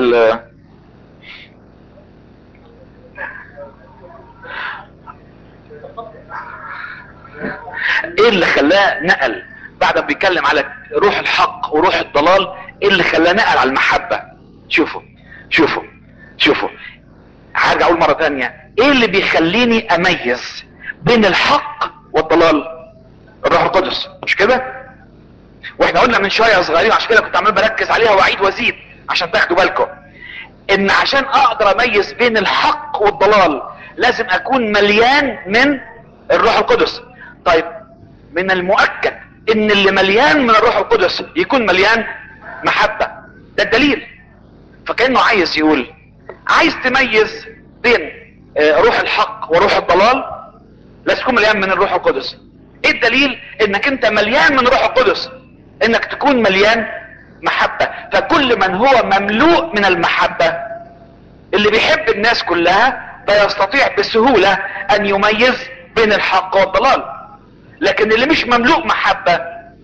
ايه اللي خلاه نقل بعد ما بيتكلم على روح الحق وروح الضلال ايه اللي خلاه نقل على المحبة شوفوا شوفوا شوفوا هرجع اقول مرة تانية ايه اللي بيخليني اميز بين الحق والضلال الروح القدس مش كده واحنا قلنا من شوية صغيرين عشان كده كنت عمال بركز عليها واعيد وازيد عشان تاخدوا بالكم ان عشان اقدر اميز بين الحق والضلال لازم اكون مليان من الروح القدس طيب من المؤكد ان اللي مليان من الروح القدس يكون مليان محبة ده الدليل فكأنه عايز يقول عايز تميز بين روح الحق وروح الضلال لازم تكون مليان من الروح القدس ايه الدليل انك انت مليان من الروح القدس انك تكون مليان محبة فكل من هو مملوء من المحبة اللي بيحب الناس كلها ده يستطيع بسهولة ان يميز بين الحق والضلال لكن اللي مش مملوء محبة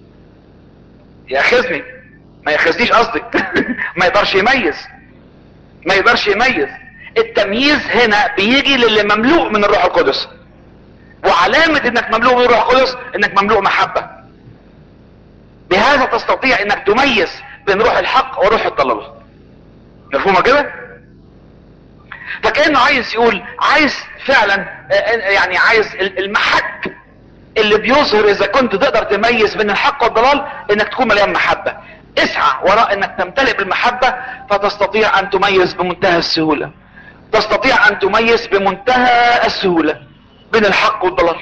ياخذني ما ياخذنيش قصدي ما يقدرش يميز ما يقدرش يميز التمييز هنا بيجي للي مملوء من الروح القدس وعلامة انك مملوء من الروح القدس انك مملوء محبة بهذا تستطيع انك تميز بين روح الحق وروح الضلال مفهومة كده فكأنه عايز يقول عايز فعلا يعني عايز المحك اللي بيظهر اذا كنت تقدر تميز بين الحق والضلال انك تكون مليان محبة اسعى وراء انك تمتلئ بالمحبة فتستطيع ان تميز بمنتهى السهولة تستطيع ان تميز بمنتهى السهولة بين الحق والضلال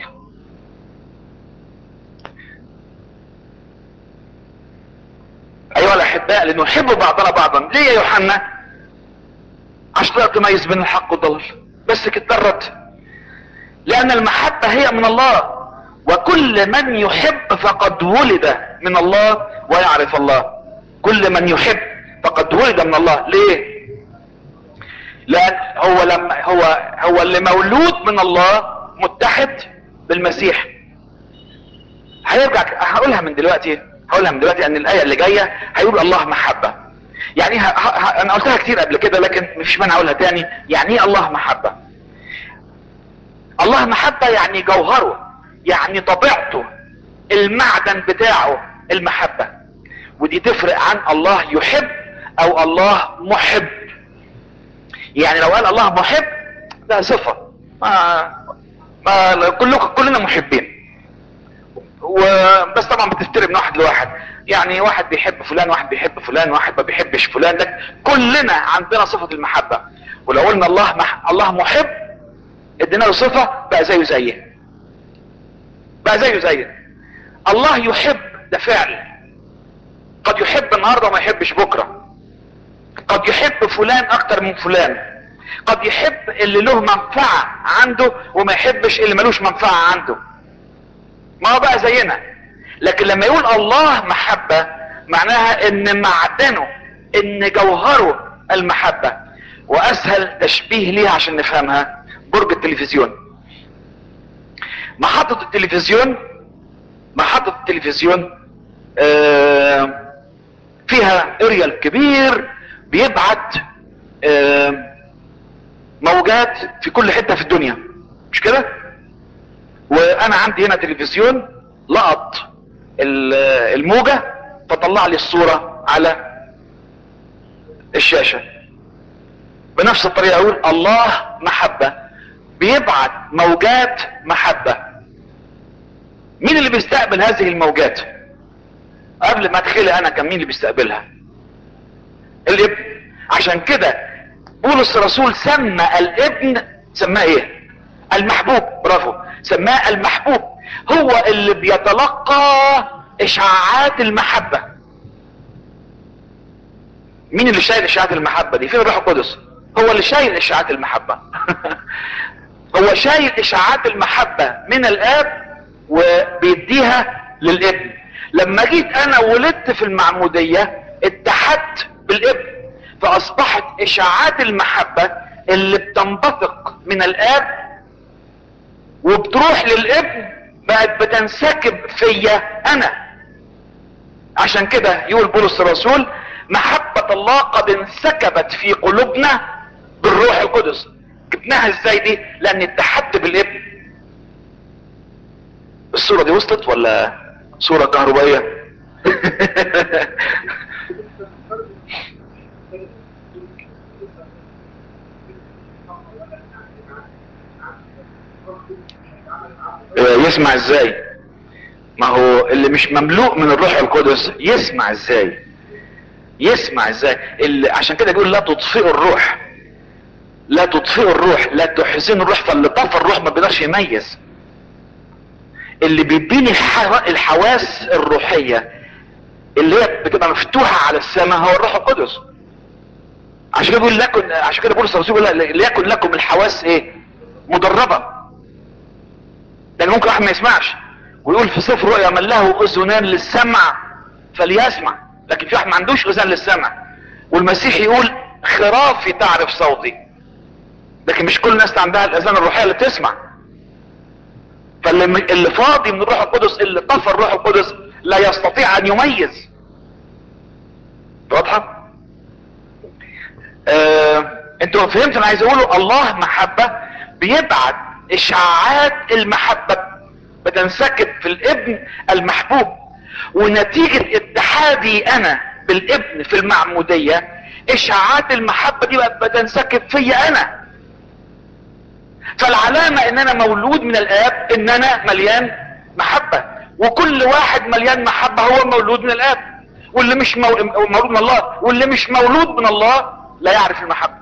ايها الاحباء لنحب بعضنا بعضا ليه يا يوحنا عشان تقدر تميز بين الحق والضلال بس كده الرد لان المحبة هي من الله وكل من يحب فقد ولد من الله ويعرف الله كل من يحب فقد ولد من الله ليه لان هو لما هو هو اللي مولود من الله متحد بالمسيح هيرجع هقولها من دلوقتي هقولها من دلوقتي ان الايه اللي جايه هيقول الله محبه يعني ه... ه... ه... انا قلتها كتير قبل كده لكن مفيش مانع اقولها تاني يعني ايه الله محبه الله محبة يعني جوهره يعني طبيعته المعدن بتاعه المحبة ودي تفرق عن الله يحب او الله محب يعني لو قال الله محب ده صفة ما ما كلكم كلنا محبين وبس طبعا بتفترق من واحد لواحد يعني واحد بيحب فلان واحد بيحب فلان واحد ما بيحبش فلان ده كلنا عندنا صفة المحبة ولو قلنا الله مح... الله محب ادينا له صفة بقى زيه زيه بقى زيه زيه الله يحب ده فعل قد يحب النهارده وما يحبش بكره قد يحب فلان اكتر من فلان قد يحب اللي له منفعة عنده وما يحبش اللي ملوش منفعة عنده ما هو بقى زينا لكن لما يقول الله محبة معناها ان معدنه ان جوهره المحبة واسهل تشبيه ليها عشان نفهمها برج التلفزيون محطة التلفزيون محطة التلفزيون آه فيها اريال كبير بيبعت آه موجات في كل حتة في الدنيا مش كده وانا عندي هنا تلفزيون لقط الموجة فطلع لي الصورة على الشاشة بنفس الطريقة اقول الله محبة بيبعت موجات محبة مين اللي بيستقبل هذه الموجات قبل ما ادخلي انا كان مين اللي بيستقبلها الابن عشان كده بولس الرسول سمى الابن سماه ايه المحبوب برافو سماه المحبوب هو اللي بيتلقى اشعاعات المحبة مين اللي شايل اشعاعات المحبة دي فين الروح القدس هو اللي شايل اشعاعات المحبة هو شايل اشعاعات المحبة من الاب وبيديها للابن لما جيت انا ولدت في المعمودية اتحدت بالابن فاصبحت اشاعات المحبة اللي بتنبثق من الاب وبتروح للابن بقت بتنسكب فيا انا عشان كده يقول بولس الرسول محبة الله قد انسكبت في قلوبنا بالروح القدس جبناها ازاي دي لان اتحدت بالابن الصورة دي وصلت ولا صورة كهربائية يسمع ازاي ما هو اللي مش مملوء من الروح القدس يسمع ازاي يسمع ازاي اللي عشان كده بيقول لا تطفئوا الروح لا تطفئوا الروح لا تحزنوا الروح فاللي طفى الروح ما بيقدرش يميز اللي بيديني الحواس الروحية اللي هي بتبقى مفتوحة على السماء هو الروح القدس عشان كده بيقول لكم عشان كده بولس الرسول بيقول ليكن لكم الحواس ايه مدربة لان ممكن واحد ما يسمعش ويقول في سفر رؤيا من له اذنان للسمع فليسمع لكن في واحد ما عندوش اذان للسمع والمسيح يقول خرافي تعرف صوتي لكن مش كل الناس عندها الاذان الروحيه اللي تسمع فاللي اللي فاضي من الروح القدس اللي طفى الروح القدس لا يستطيع ان يميز واضحه آه، انتوا فهمتوا انا عايز اقوله الله محبه بيبعت اشعاعات المحبه بتنسكب في الابن المحبوب ونتيجه اتحادي انا بالابن في المعموديه اشعاعات المحبه دي بقت بتنسكب فيا انا فالعلامة ان انا مولود من الاب ان انا مليان محبة وكل واحد مليان محبة هو مولود من الاب واللي مش مولود من الله واللي مش مولود من الله لا يعرف المحبة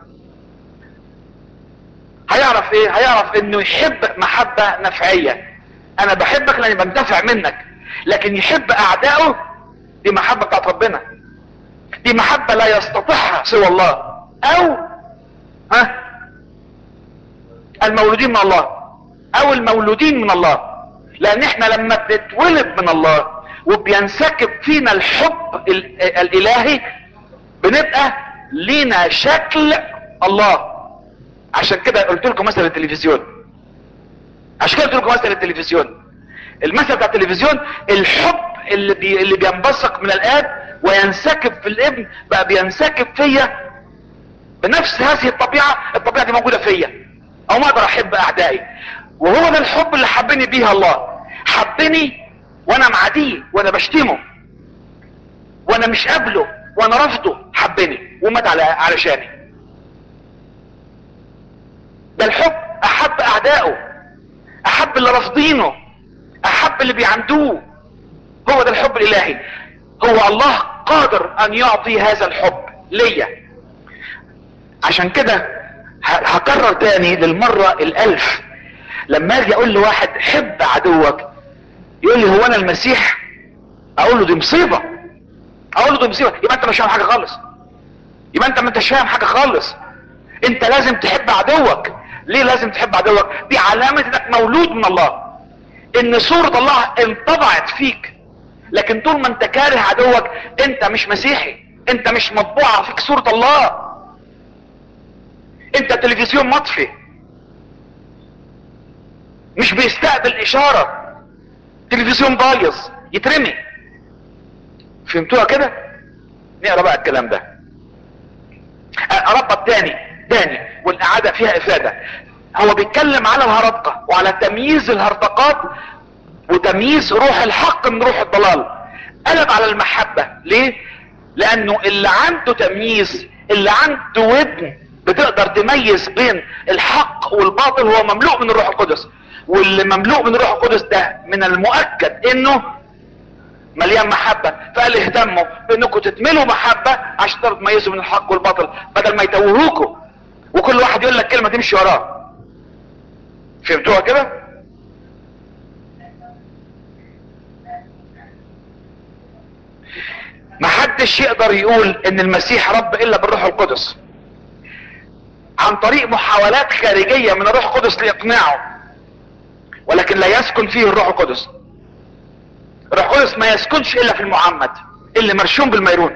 هيعرف ايه هيعرف انه يحب محبة نفعية انا بحبك لاني بنتفع منك لكن يحب اعدائه دي محبة بتاعت ربنا دي محبة لا يستطيعها سوى الله او ها المولودين من الله او المولودين من الله لان احنا لما بنتولد من الله وبينسكب فينا الحب الالهي بنبقى لينا شكل الله عشان كده قلت لكم مثل التلفزيون عشان كده قلت لكم مثل التلفزيون المثل بتاع التلفزيون الحب اللي بي اللي بينبثق من الاب وينسكب في الابن بقى بينسكب فيا بنفس هذه الطبيعه الطبيعه دي موجوده فيا او ما اقدر احب اعدائي وهو ده الحب اللي حبني بيها الله حبني وانا معديه وانا بشتمه وانا مش قابله وانا رافضه حبني ومات على علشاني ده الحب احب اعدائه احب اللي رافضينه احب اللي بيعندوه هو ده الحب الالهي هو الله قادر ان يعطي هذا الحب ليا عشان كده ه- هكرر تاني للمرة الالف لما اجي اقول لواحد حب عدوك يقول لي هو انا المسيح اقول له دي مصيبة اقول له دي مصيبة يبقى انت مش فاهم حاجة خالص يبقى انت ما انتش فاهم حاجة خالص انت لازم تحب عدوك ليه لازم تحب عدوك دي علامة انك مولود من الله ان صورة الله انطبعت فيك لكن طول ما انت كاره عدوك انت مش مسيحي انت مش مطبوعة فيك صورة الله انت تلفزيون مطفي مش بيستقبل اشارة تلفزيون بايظ يترمي فهمتوها كده نقرا بقى الكلام ده اربط تاني تاني والاعادة فيها افادة هو بيتكلم على الهرطقة وعلى تمييز الهرطقات وتمييز روح الحق من روح الضلال قلب على المحبة ليه لانه اللي عنده تمييز اللي عنده ودن بتقدر تميز بين الحق والباطل هو مملوء من الروح القدس واللي مملوء من الروح القدس ده من المؤكد انه مليان محبة فقال اهتموا بانكم تتملوا محبة عشان تقدروا تميزوا من الحق والباطل بدل ما يتوهوكوا وكل واحد يقول لك كلمة تمشي وراه فهمتوها كده محدش يقدر يقول ان المسيح رب الا بالروح القدس عن طريق محاولات خارجية من الروح القدس لإقناعه ولكن لا يسكن فيه الروح القدس الروح القدس ما يسكنش إلا في المعمد اللي مرشوم بالميرون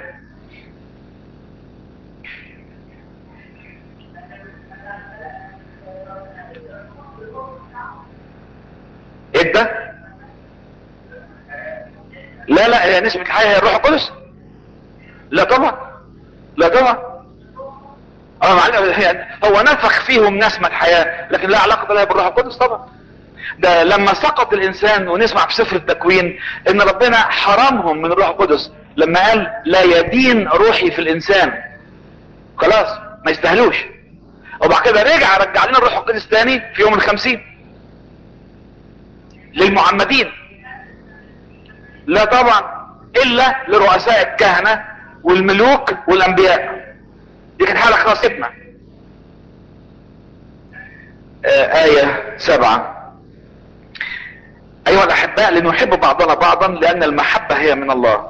ايه ده لا لا هي نسبة الحياة هي الروح القدس لا طبعا لا طبعا اه معلم هي هو نفخ فيهم نسمة حياة لكن لا علاقة لها بالروح القدس طبعا ده لما سقط الانسان ونسمع في سفر التكوين ان ربنا حرمهم من الروح القدس لما قال لا يدين روحي في الانسان خلاص ما يستاهلوش وبعد كده رجع رجع لنا الروح القدس تاني في يوم الخمسين للمعمدين لا طبعا الا لرؤساء الكهنة والملوك والانبياء دي كانت حالة خاصتنا آه آية سبعة أيها الأحباء لنحب بعضنا بعضا لأن المحبة هي من الله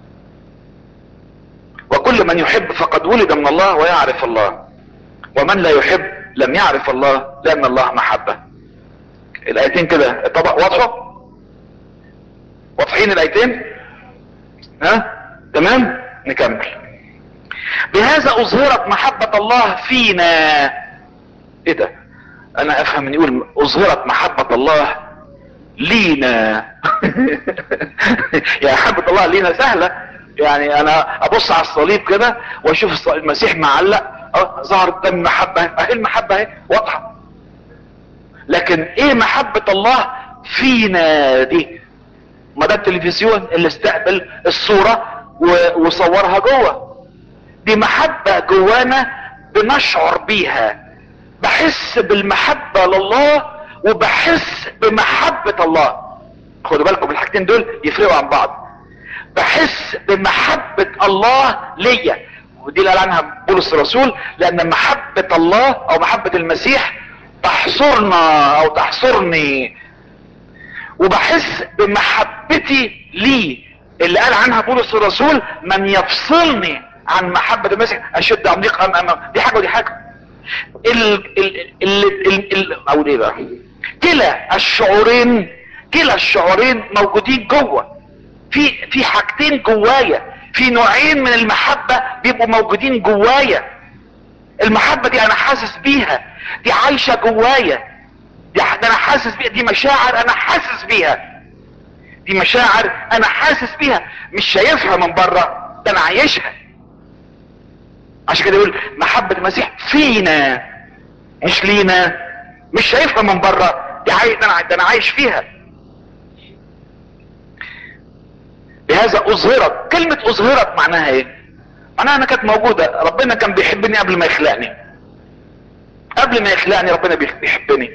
وكل من يحب فقد ولد من الله ويعرف الله ومن لا يحب لم يعرف الله لأن الله محبة الآيتين كده طبق واضحة واضحين الآيتين ها تمام نكمل بهذا اظهرت محبة الله فينا ايه ده انا افهم ان يقول اظهرت محبة الله لينا يا محبة الله لينا سهلة يعني انا ابص على الصليب كده واشوف المسيح معلق اه ظهرت دم محبة اهي المحبة اهي واضحة لكن ايه محبة الله فينا دي ما ده التلفزيون اللي استقبل الصورة وصورها جوه دي محبة جوانا بنشعر بيها بحس بالمحبة لله وبحس بمحبة الله خدوا بالكم الحاجتين دول يفرقوا عن بعض بحس بمحبة الله ليا ودي اللي قال عنها بولس الرسول لان محبة الله او محبة المسيح تحصرنا او تحصرني وبحس بمحبتي ليه اللي قال عنها بولس الرسول من يفصلني عن محبة المسيح اشد عميق ام امام دي حاجة ودي حاجة ال ال ال ال ال او ايه بقى كلا الشعورين كلا الشعورين موجودين جوه في في حاجتين جوايا في نوعين من المحبة بيبقوا موجودين جوايا المحبة دي انا حاسس بيها دي عايشة جوايا دي ده انا حاسس بيها دي مشاعر انا حاسس بيها دي مشاعر انا حاسس بيها مش شايفها من بره ده انا عايشها عشان كده يقول محبة المسيح فينا مش لينا مش شايفها من بره دي عايز ده انا ده انا عايش فيها بهذا اظهرت كلمة اظهرت معناها ايه معناها انا كانت موجودة ربنا كان بيحبني قبل ما يخلقني قبل ما يخلقني ربنا بيحبني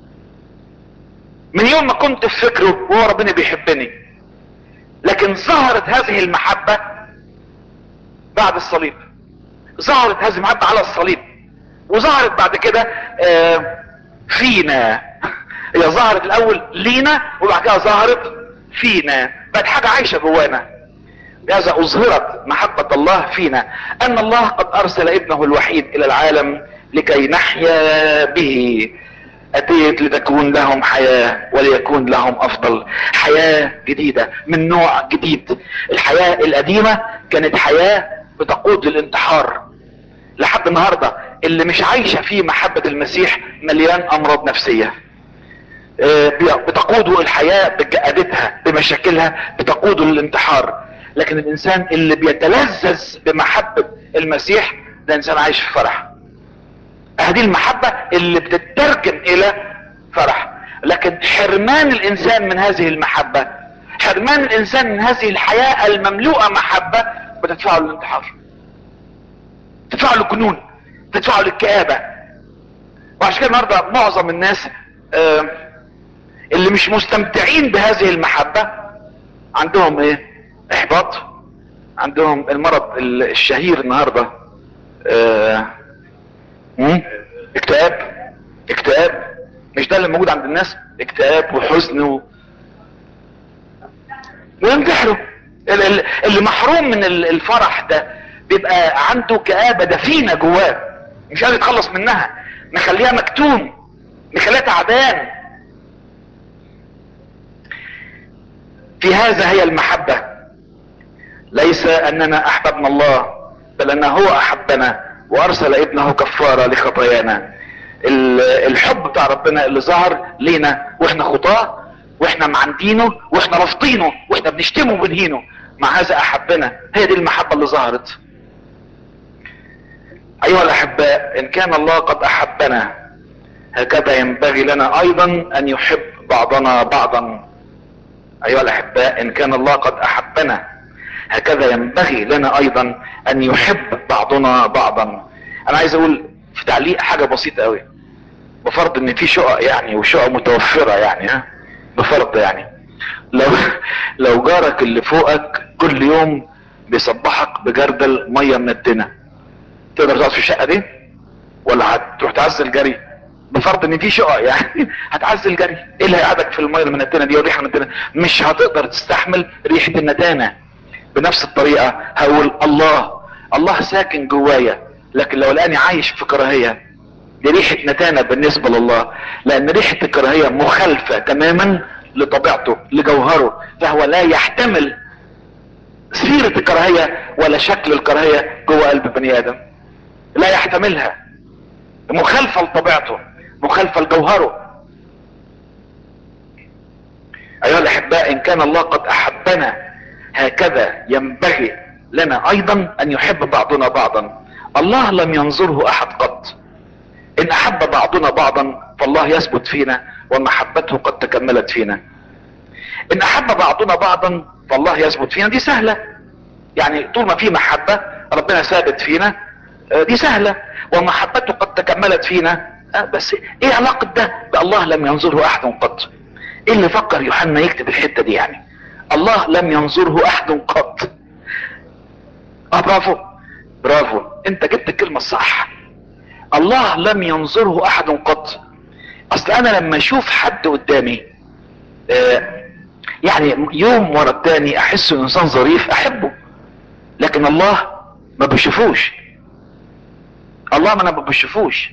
من يوم ما كنت في فكره وهو ربنا بيحبني لكن ظهرت هذه المحبة بعد الصليب ظهرت هذه المحبة على الصليب وظهرت بعد كده آه فينا هي ظهرت الاول لينا وبعد كده ظهرت فينا بقت حاجة عايشة جوانا لهذا اظهرت محبة الله فينا ان الله قد ارسل ابنه الوحيد الى العالم لكي نحيا به اتيت لتكون لهم حياة وليكون لهم افضل حياة جديدة من نوع جديد الحياة القديمة كانت حياة بتقود للانتحار لحد النهاردة اللي مش عايشة في محبة المسيح مليان امراض نفسية بتقوده الحياة بجأدتها بمشاكلها بتقوده للانتحار لكن الانسان اللي بيتلذذ بمحبة المسيح ده انسان عايش في فرح هذه المحبة اللي بتترجم الى فرح لكن حرمان الانسان من هذه المحبة حرمان الانسان من هذه الحياة المملوءة محبة بتدفعه للانتحار تدفعه للجنون تدفعه للكآبة وعشان كده النهارده معظم الناس آه اللي مش مستمتعين بهذه المحبة عندهم ايه احباط عندهم المرض الشهير النهاردة اه اكتئاب اكتئاب مش ده اللي موجود عند الناس اكتئاب وحزن و... وينتحروا اللي محروم من الفرح ده بيبقى عنده كآبة دفينة جواه مش قادر يتخلص منها مخليها مكتوم مخليها تعبان في هذا هي المحبة ليس اننا احببنا الله بل انه هو احبنا وارسل ابنه كفارة لخطايانا الحب بتاع ربنا اللي ظهر لينا واحنا خطاه واحنا معندينه واحنا رافضينه واحنا بنشتمه وبنهينه مع هذا احبنا هي دي المحبة اللي ظهرت ايها الاحباء ان كان الله قد احبنا هكذا ينبغي لنا ايضا ان يحب بعضنا بعضا ايها الاحباء ان كان الله قد احبنا هكذا ينبغي لنا ايضا ان يحب بعضنا بعضا انا عايز اقول في تعليق حاجة بسيطة قوي بفرض ان في شقق يعني وشقق متوفرة يعني ها بفرض يعني لو لو جارك اللي فوقك كل يوم بيصبحك بجردل مية منتنة تقدر تقعد في الشقة دي ولا هتروح تعزل جري بفرض ان في شقق يعني هتعزل جري ايه اللي هيقعدك في الميه المنتنه دي والريحه المنتنه مش هتقدر تستحمل ريحه النتانه بنفس الطريقه هقول الله الله ساكن جوايا لكن لو لقاني عايش في كراهيه دي ريحه نتانه بالنسبه لله لان ريحه الكراهيه مخالفه تماما لطبيعته لجوهره فهو لا يحتمل سيره الكراهيه ولا شكل الكراهيه جوه قلب بني ادم لا يحتملها مخالفه لطبيعته مخالفة لجوهره ايها الاحباء ان كان الله قد احبنا هكذا ينبغي لنا ايضا ان يحب بعضنا بعضا الله لم ينظره احد قط ان احب بعضنا بعضا فالله يثبت فينا ومحبته قد تكملت فينا ان احب بعضنا بعضا فالله يثبت فينا دي سهلة يعني طول ما في محبة ربنا ثابت فينا دي سهلة ومحبته قد تكملت فينا بس ايه علاقة ده بالله لم ينظره احد قط ايه اللي فكر يوحنا يكتب الحتة دي يعني الله لم ينظره احد قط اه برافو برافو انت جبت الكلمة الصح الله لم ينظره احد قط اصل انا لما اشوف حد قدامي آه يعني يوم ورا التاني احس انسان ظريف احبه لكن الله ما بشوفوش الله ما انا ما بشوفوش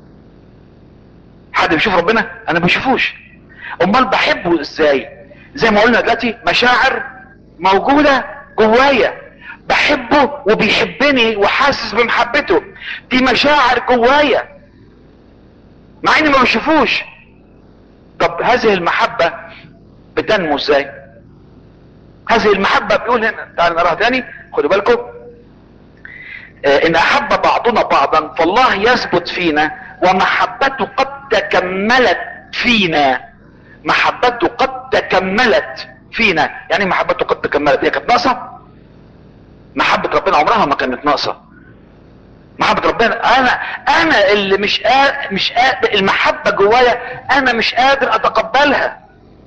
حد بيشوف ربنا انا ما بشوفوش امال بحبه ازاي زي ما قلنا دلوقتي مشاعر موجودة جوايا بحبه وبيحبني وحاسس بمحبته دي مشاعر جوايا مع اني ما بشوفوش طب هذه المحبة بتنمو ازاي هذه المحبة بيقول هنا تعال نقراها تاني خدوا بالكم آه ان احب بعضنا بعضا فالله يثبت فينا ومحبته قد تكملت فينا محبته قد تكملت فينا يعني محبته قد تكملت هي كانت ناقصه محبه ربنا عمرها ما كانت ناقصه محبه ربنا انا انا اللي مش قادر مش قادر المحبه جوايا انا مش قادر اتقبلها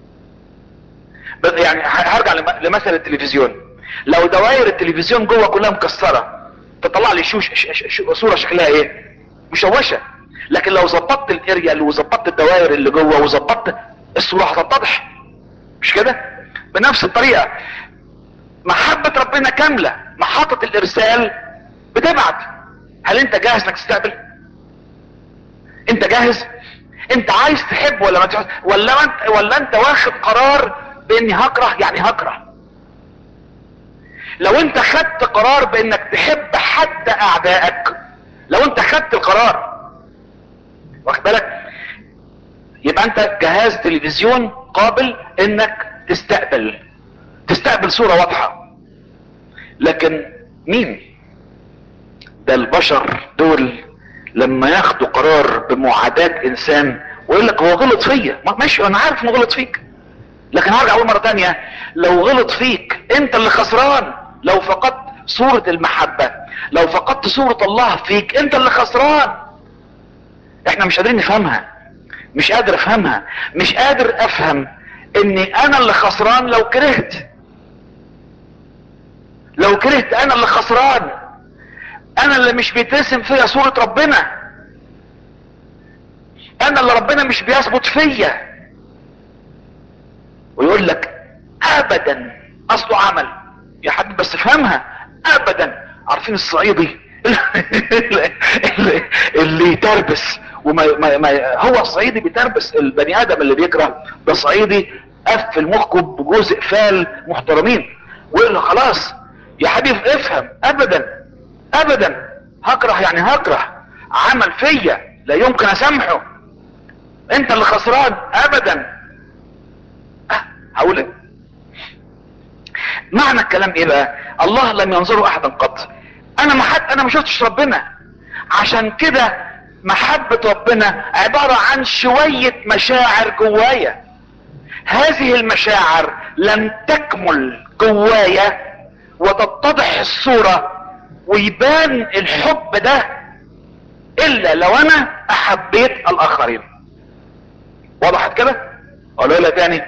يعني هرجع لمثل التلفزيون لو دوائر التلفزيون جوه كلها مكسره تطلع لي شوش صوره شكلها ايه مشوشه لكن لو ظبطت الاريال وظبطت الدوائر اللي جوه وظبطت الصوره هتتضح مش كده بنفس الطريقه محبه ربنا كامله محطه الارسال بتبعت هل انت جاهز انك تستقبل انت جاهز انت عايز تحب ولا ما تحب ولا انت ولا انت واخد قرار باني هكره يعني هكره لو انت خدت قرار بانك تحب حتى اعدائك لو انت خدت القرار واخد بالك يبقى انت جهاز تلفزيون قابل انك تستقبل تستقبل صورة واضحة لكن مين ده البشر دول لما ياخدوا قرار بمعاداة انسان ويقول لك هو غلط فيا ماشي انا عارف انه غلط فيك لكن هرجع اقول مرة تانية لو غلط فيك انت اللي خسران لو فقدت صورة المحبة لو فقدت صورة الله فيك انت اللي خسران احنا مش قادرين نفهمها مش قادر افهمها مش قادر افهم اني انا اللي خسران لو كرهت لو كرهت انا اللي خسران انا اللي مش بيترسم فيا صورة ربنا انا اللي ربنا مش بيثبت فيا ويقول لك ابدا اصله عمل يا حبيبي بس افهمها ابدا عارفين الصعيدي اللي, اللي, اللي يتربس وما ما ما هو الصعيدي بيتربس البني ادم اللي بيكره ده صعيدي قفل مخه بجوز اقفال محترمين ويقول له خلاص يا حبيبي افهم ابدا ابدا هكره يعني هكره عمل فيا لا يمكن اسامحه انت اللي خسران ابدا أه هقول ايه معنى الكلام ايه بقى الله لم ينظره احدا قط انا ما حد انا ما شفتش ربنا عشان كده محبة ربنا عبارة عن شوية مشاعر جوايا هذه المشاعر لن تكمل جوايا وتتضح الصورة ويبان الحب ده الا لو انا احبيت الاخرين وضحت كده اقول لها تاني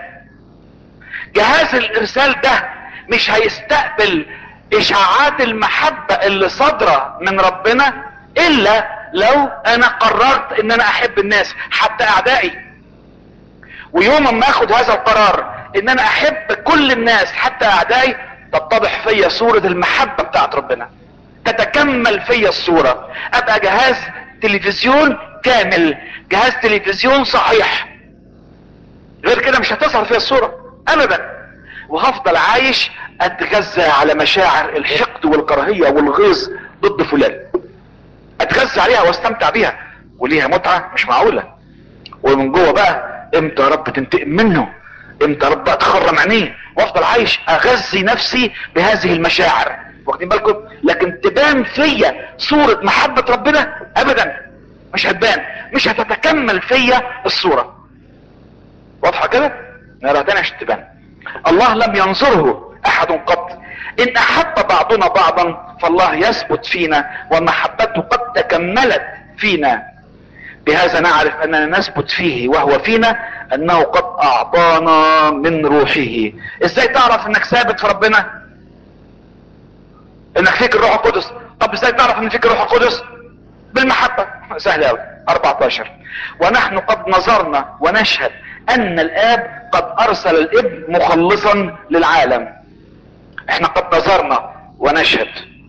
جهاز الارسال ده مش هيستقبل اشاعات المحبة اللي صادرة من ربنا الا لو انا قررت ان انا احب الناس حتى اعدائي ويوم ما اخد هذا القرار ان انا احب كل الناس حتى اعدائي تتضح فيا صورة المحبة بتاعت ربنا تتكمل فيا الصورة ابقى جهاز تلفزيون كامل جهاز تلفزيون صحيح غير كده مش هتظهر فيها الصورة ابدا وهفضل عايش اتغذى على مشاعر الحقد والكراهية والغيظ ضد فلان اتغذى عليها واستمتع بيها وليها متعة مش معقولة ومن جوه بقى امتى يا رب تنتقم منه امتى يا رب اتخرم عينيه وافضل عايش اغذي نفسي بهذه المشاعر واخدين بالكم لكن تبان فيا صورة محبة ربنا ابدا مش هتبان مش هتتكمل فيا الصورة واضحة كده نرى تاني عشان تبان الله لم ينظره احد قط ان احب بعضنا بعضا فالله يثبت فينا ومحبته قد تكملت فينا بهذا نعرف اننا نثبت فيه وهو فينا انه قد اعطانا من روحه ازاي تعرف انك ثابت في ربنا انك فيك الروح القدس طب ازاي تعرف ان فيك الروح القدس بالمحبة سهل اوي 14 ونحن قد نظرنا ونشهد ان الاب قد ارسل الابن مخلصا للعالم احنا قد نظرنا ونشهد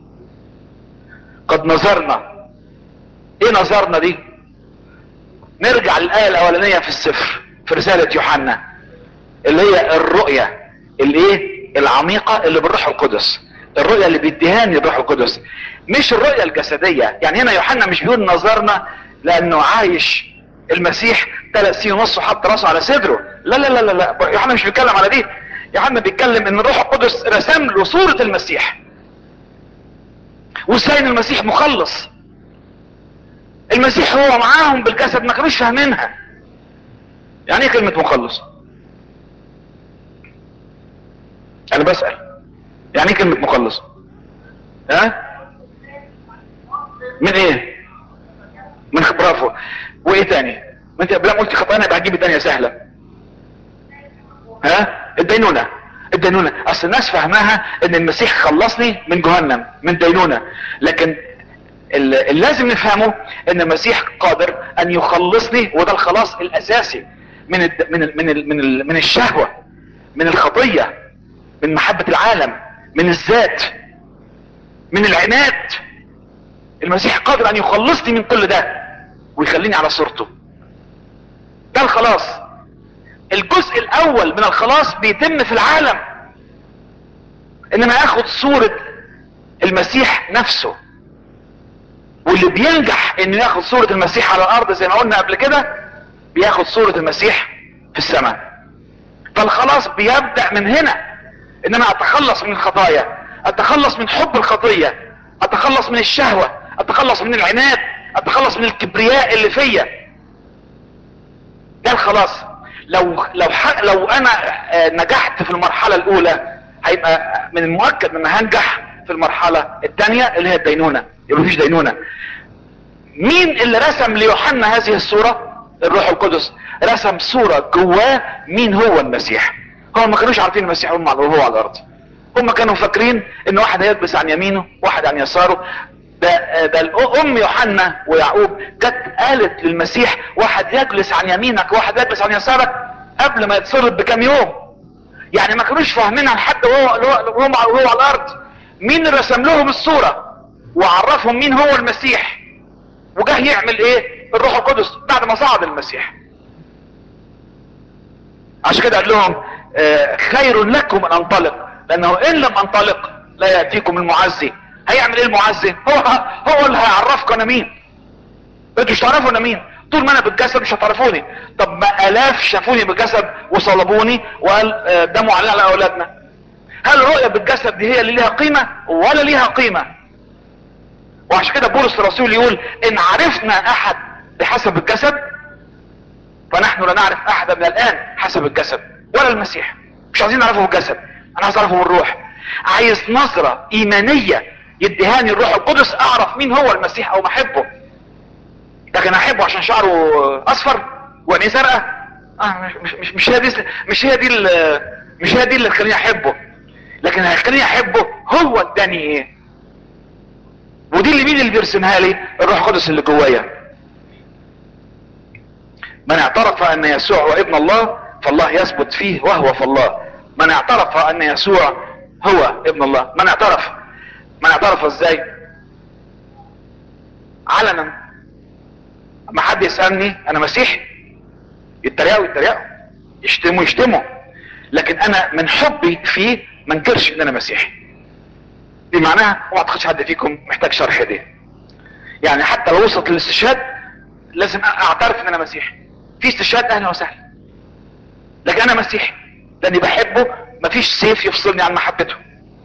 قد نظرنا ايه نظرنا دي نرجع للآية الاولانية في السفر في رسالة يوحنا اللي هي الرؤية الايه العميقة اللي بالروح القدس الرؤية اللي بيديهاني الروح القدس مش الرؤية الجسدية يعني هنا يوحنا مش بيقول نظرنا لانه عايش المسيح ثلاث سنين ونص وحط راسه على صدره لا لا لا لا لا يوحنا مش بيتكلم على دي يوحنا بيتكلم ان الروح القدس رسم له صورة المسيح وازاي ان المسيح مخلص المسيح هو معاهم بالجسد ما كانوش فاهمينها يعني ايه كلمة مخلص انا بسأل يعني ايه كلمة مخلص ها من ايه من برافو وايه تاني ما انت بلا قلت خطأنا يبقى هتجيب التانية سهلة ها الدينونة الدينونة اصل الناس فهمها ان المسيح خلصني من جهنم من دينونة لكن اللي لازم نفهمه ان المسيح قادر ان يخلصني وده الخلاص الاساسي من الد... من ال... من ال... من, ال... من الشهوة من الخطية من محبة العالم من الذات من العناد المسيح قادر ان يخلصني من كل ده ويخليني على صورته ده الخلاص الجزء الاول من الخلاص بيتم في العالم انما اخد صورة المسيح نفسه واللي بينجح انه ياخد صورة المسيح على الارض زي ما قلنا قبل كده بياخد صورة المسيح في السماء فالخلاص بيبدأ من هنا ان انا اتخلص من الخطايا اتخلص من حب الخطية اتخلص من الشهوة اتخلص من العناد اتخلص من الكبرياء اللي فيا ده الخلاص لو لو ح... لو انا نجحت في المرحلة الاولى هيبقى من المؤكد ان هنجح في المرحلة الثانية اللي هي الدينونة يبقى مفيش دينونة مين اللي رسم ليوحنا هذه الصورة الروح القدس رسم صورة جواه مين هو المسيح هم ما كانوش عارفين المسيح هو على الارض هم كانوا فاكرين ان واحد هيلبس عن يمينه واحد عن يساره ده ده الام يوحنا ويعقوب جت قالت للمسيح واحد يجلس عن يمينك واحد يجلس عن يسارك قبل ما يتصلب بكام يوم يعني ما كانوش فاهمينها لحد وهو وهو وهو على الارض مين اللي رسم لهم الصوره وعرفهم مين هو المسيح وجه يعمل ايه الروح القدس بعد ما صعد المسيح عشان كده قال لهم آه خير لكم ان انطلق لانه ان لم انطلق لا ياتيكم المعزي هيعمل ايه المعزي هو هو اللي هيعرفكم انا مين انتوا مش تعرفوا انا مين طول ما انا بالجسد مش هتعرفوني طب ما الاف شافوني بالجسد وصلبوني وقال آه دموا علينا على اولادنا هل الرؤية بالجسد دي هي اللي ليها قيمة ولا ليها قيمة وعشان كده بولس الرسول يقول ان عرفنا احد بحسب الجسد فنحن لا نعرف احدا من الان حسب الجسد ولا المسيح مش عايزين نعرفه بالجسد انا عايز اعرفه بالروح عايز نظرة ايمانية يديهاني الروح القدس اعرف مين هو المسيح او محبه لكن احبه عشان شعره اصفر وعينيه زرقاء اه مش مش مش هي دي مش هي دي مش هي دي اللي تخليني احبه لكن هيخليني احبه هو اداني ايه ودي اللي مين اللي بيرسمها لي الروح القدس اللي جوايا من اعترف ان يسوع هو ابن الله فالله يثبت فيه وهو في الله من اعترف ان يسوع هو ابن الله من اعترف من اعترف ازاي علنا ما حد يسألني انا مسيحي يتريقوا يتريقوا يشتموا يشتموا لكن انا من حبي فيه ما انكرش ان انا مسيحي دي معناها ما اعتقدش حد فيكم محتاج شرح دي يعني حتى لو وصلت للاستشهاد لازم اعترف ان انا مسيحي في استشهاد اهلا وسهلا لكن انا مسيحي لاني بحبه مفيش سيف يفصلني عن محبته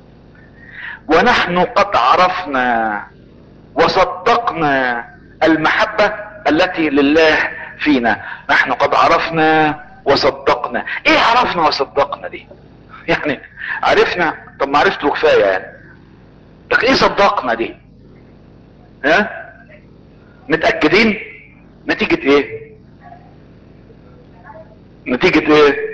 ونحن قد عرفنا وصدقنا المحبة التي لله فينا نحن قد عرفنا وصدقنا ايه عرفنا وصدقنا دي يعني عرفنا طب ما عرفته كفاية يعني لكن ايه صدقنا دي ها متأكدين نتيجة ايه نتيجة ايه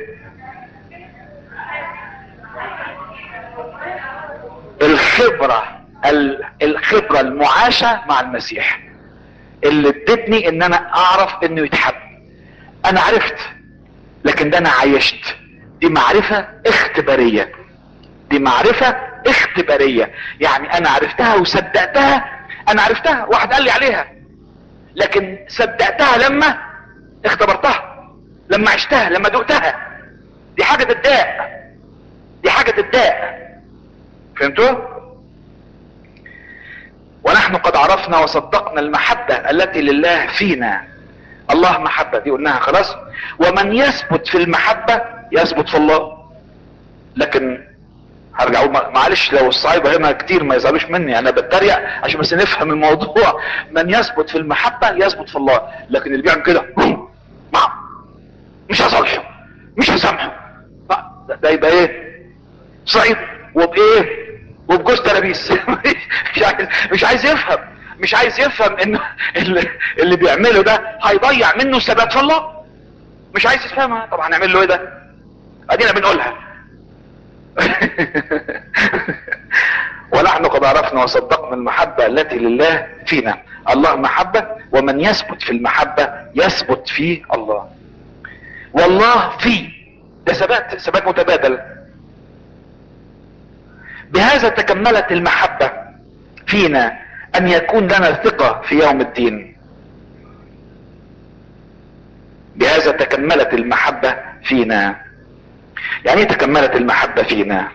الخبرة الخبرة المعاشة مع المسيح اللي ادتني ان انا اعرف انه يتحب انا عرفت لكن ده انا عايشت دي معرفة اختبارية دي معرفة اختبارية يعني انا عرفتها وصدقتها انا عرفتها واحد قال لي عليها لكن صدقتها لما اختبرتها لما عشتها لما دقتها دي حاجة تتداق دي حاجة تتداق فهمتوا ونحن قد عرفنا وصدقنا المحبة التي لله فينا الله محبة دي قلناها خلاص ومن يثبت في المحبة يثبت في الله لكن هرجع اقول معلش لو الصعيبة هنا كتير ما يزعلوش مني انا بتريق عشان بس نفهم الموضوع من يثبت في المحبة يثبت في الله لكن اللي بيعمل كده مش هصالحه مش هسامحه ده يبقى ايه صعيد وبايه وبجوز ترابيس مش عايز مش عايز يفهم مش عايز يفهم ان اللي, اللي بيعمله ده هيضيع منه ثبات في الله مش عايز يفهمها طب هنعمل له ايه ده ادينا بنقولها ونحن قد عرفنا وصدقنا المحبة التي لله فينا الله محبة ومن يثبت في المحبة يثبت في الله والله في ده ثبات ثبات متبادل بهذا تكملت المحبة فينا ان يكون لنا ثقة في يوم الدين بهذا تكملت المحبة فينا يعني ايه تكملت المحبة فينا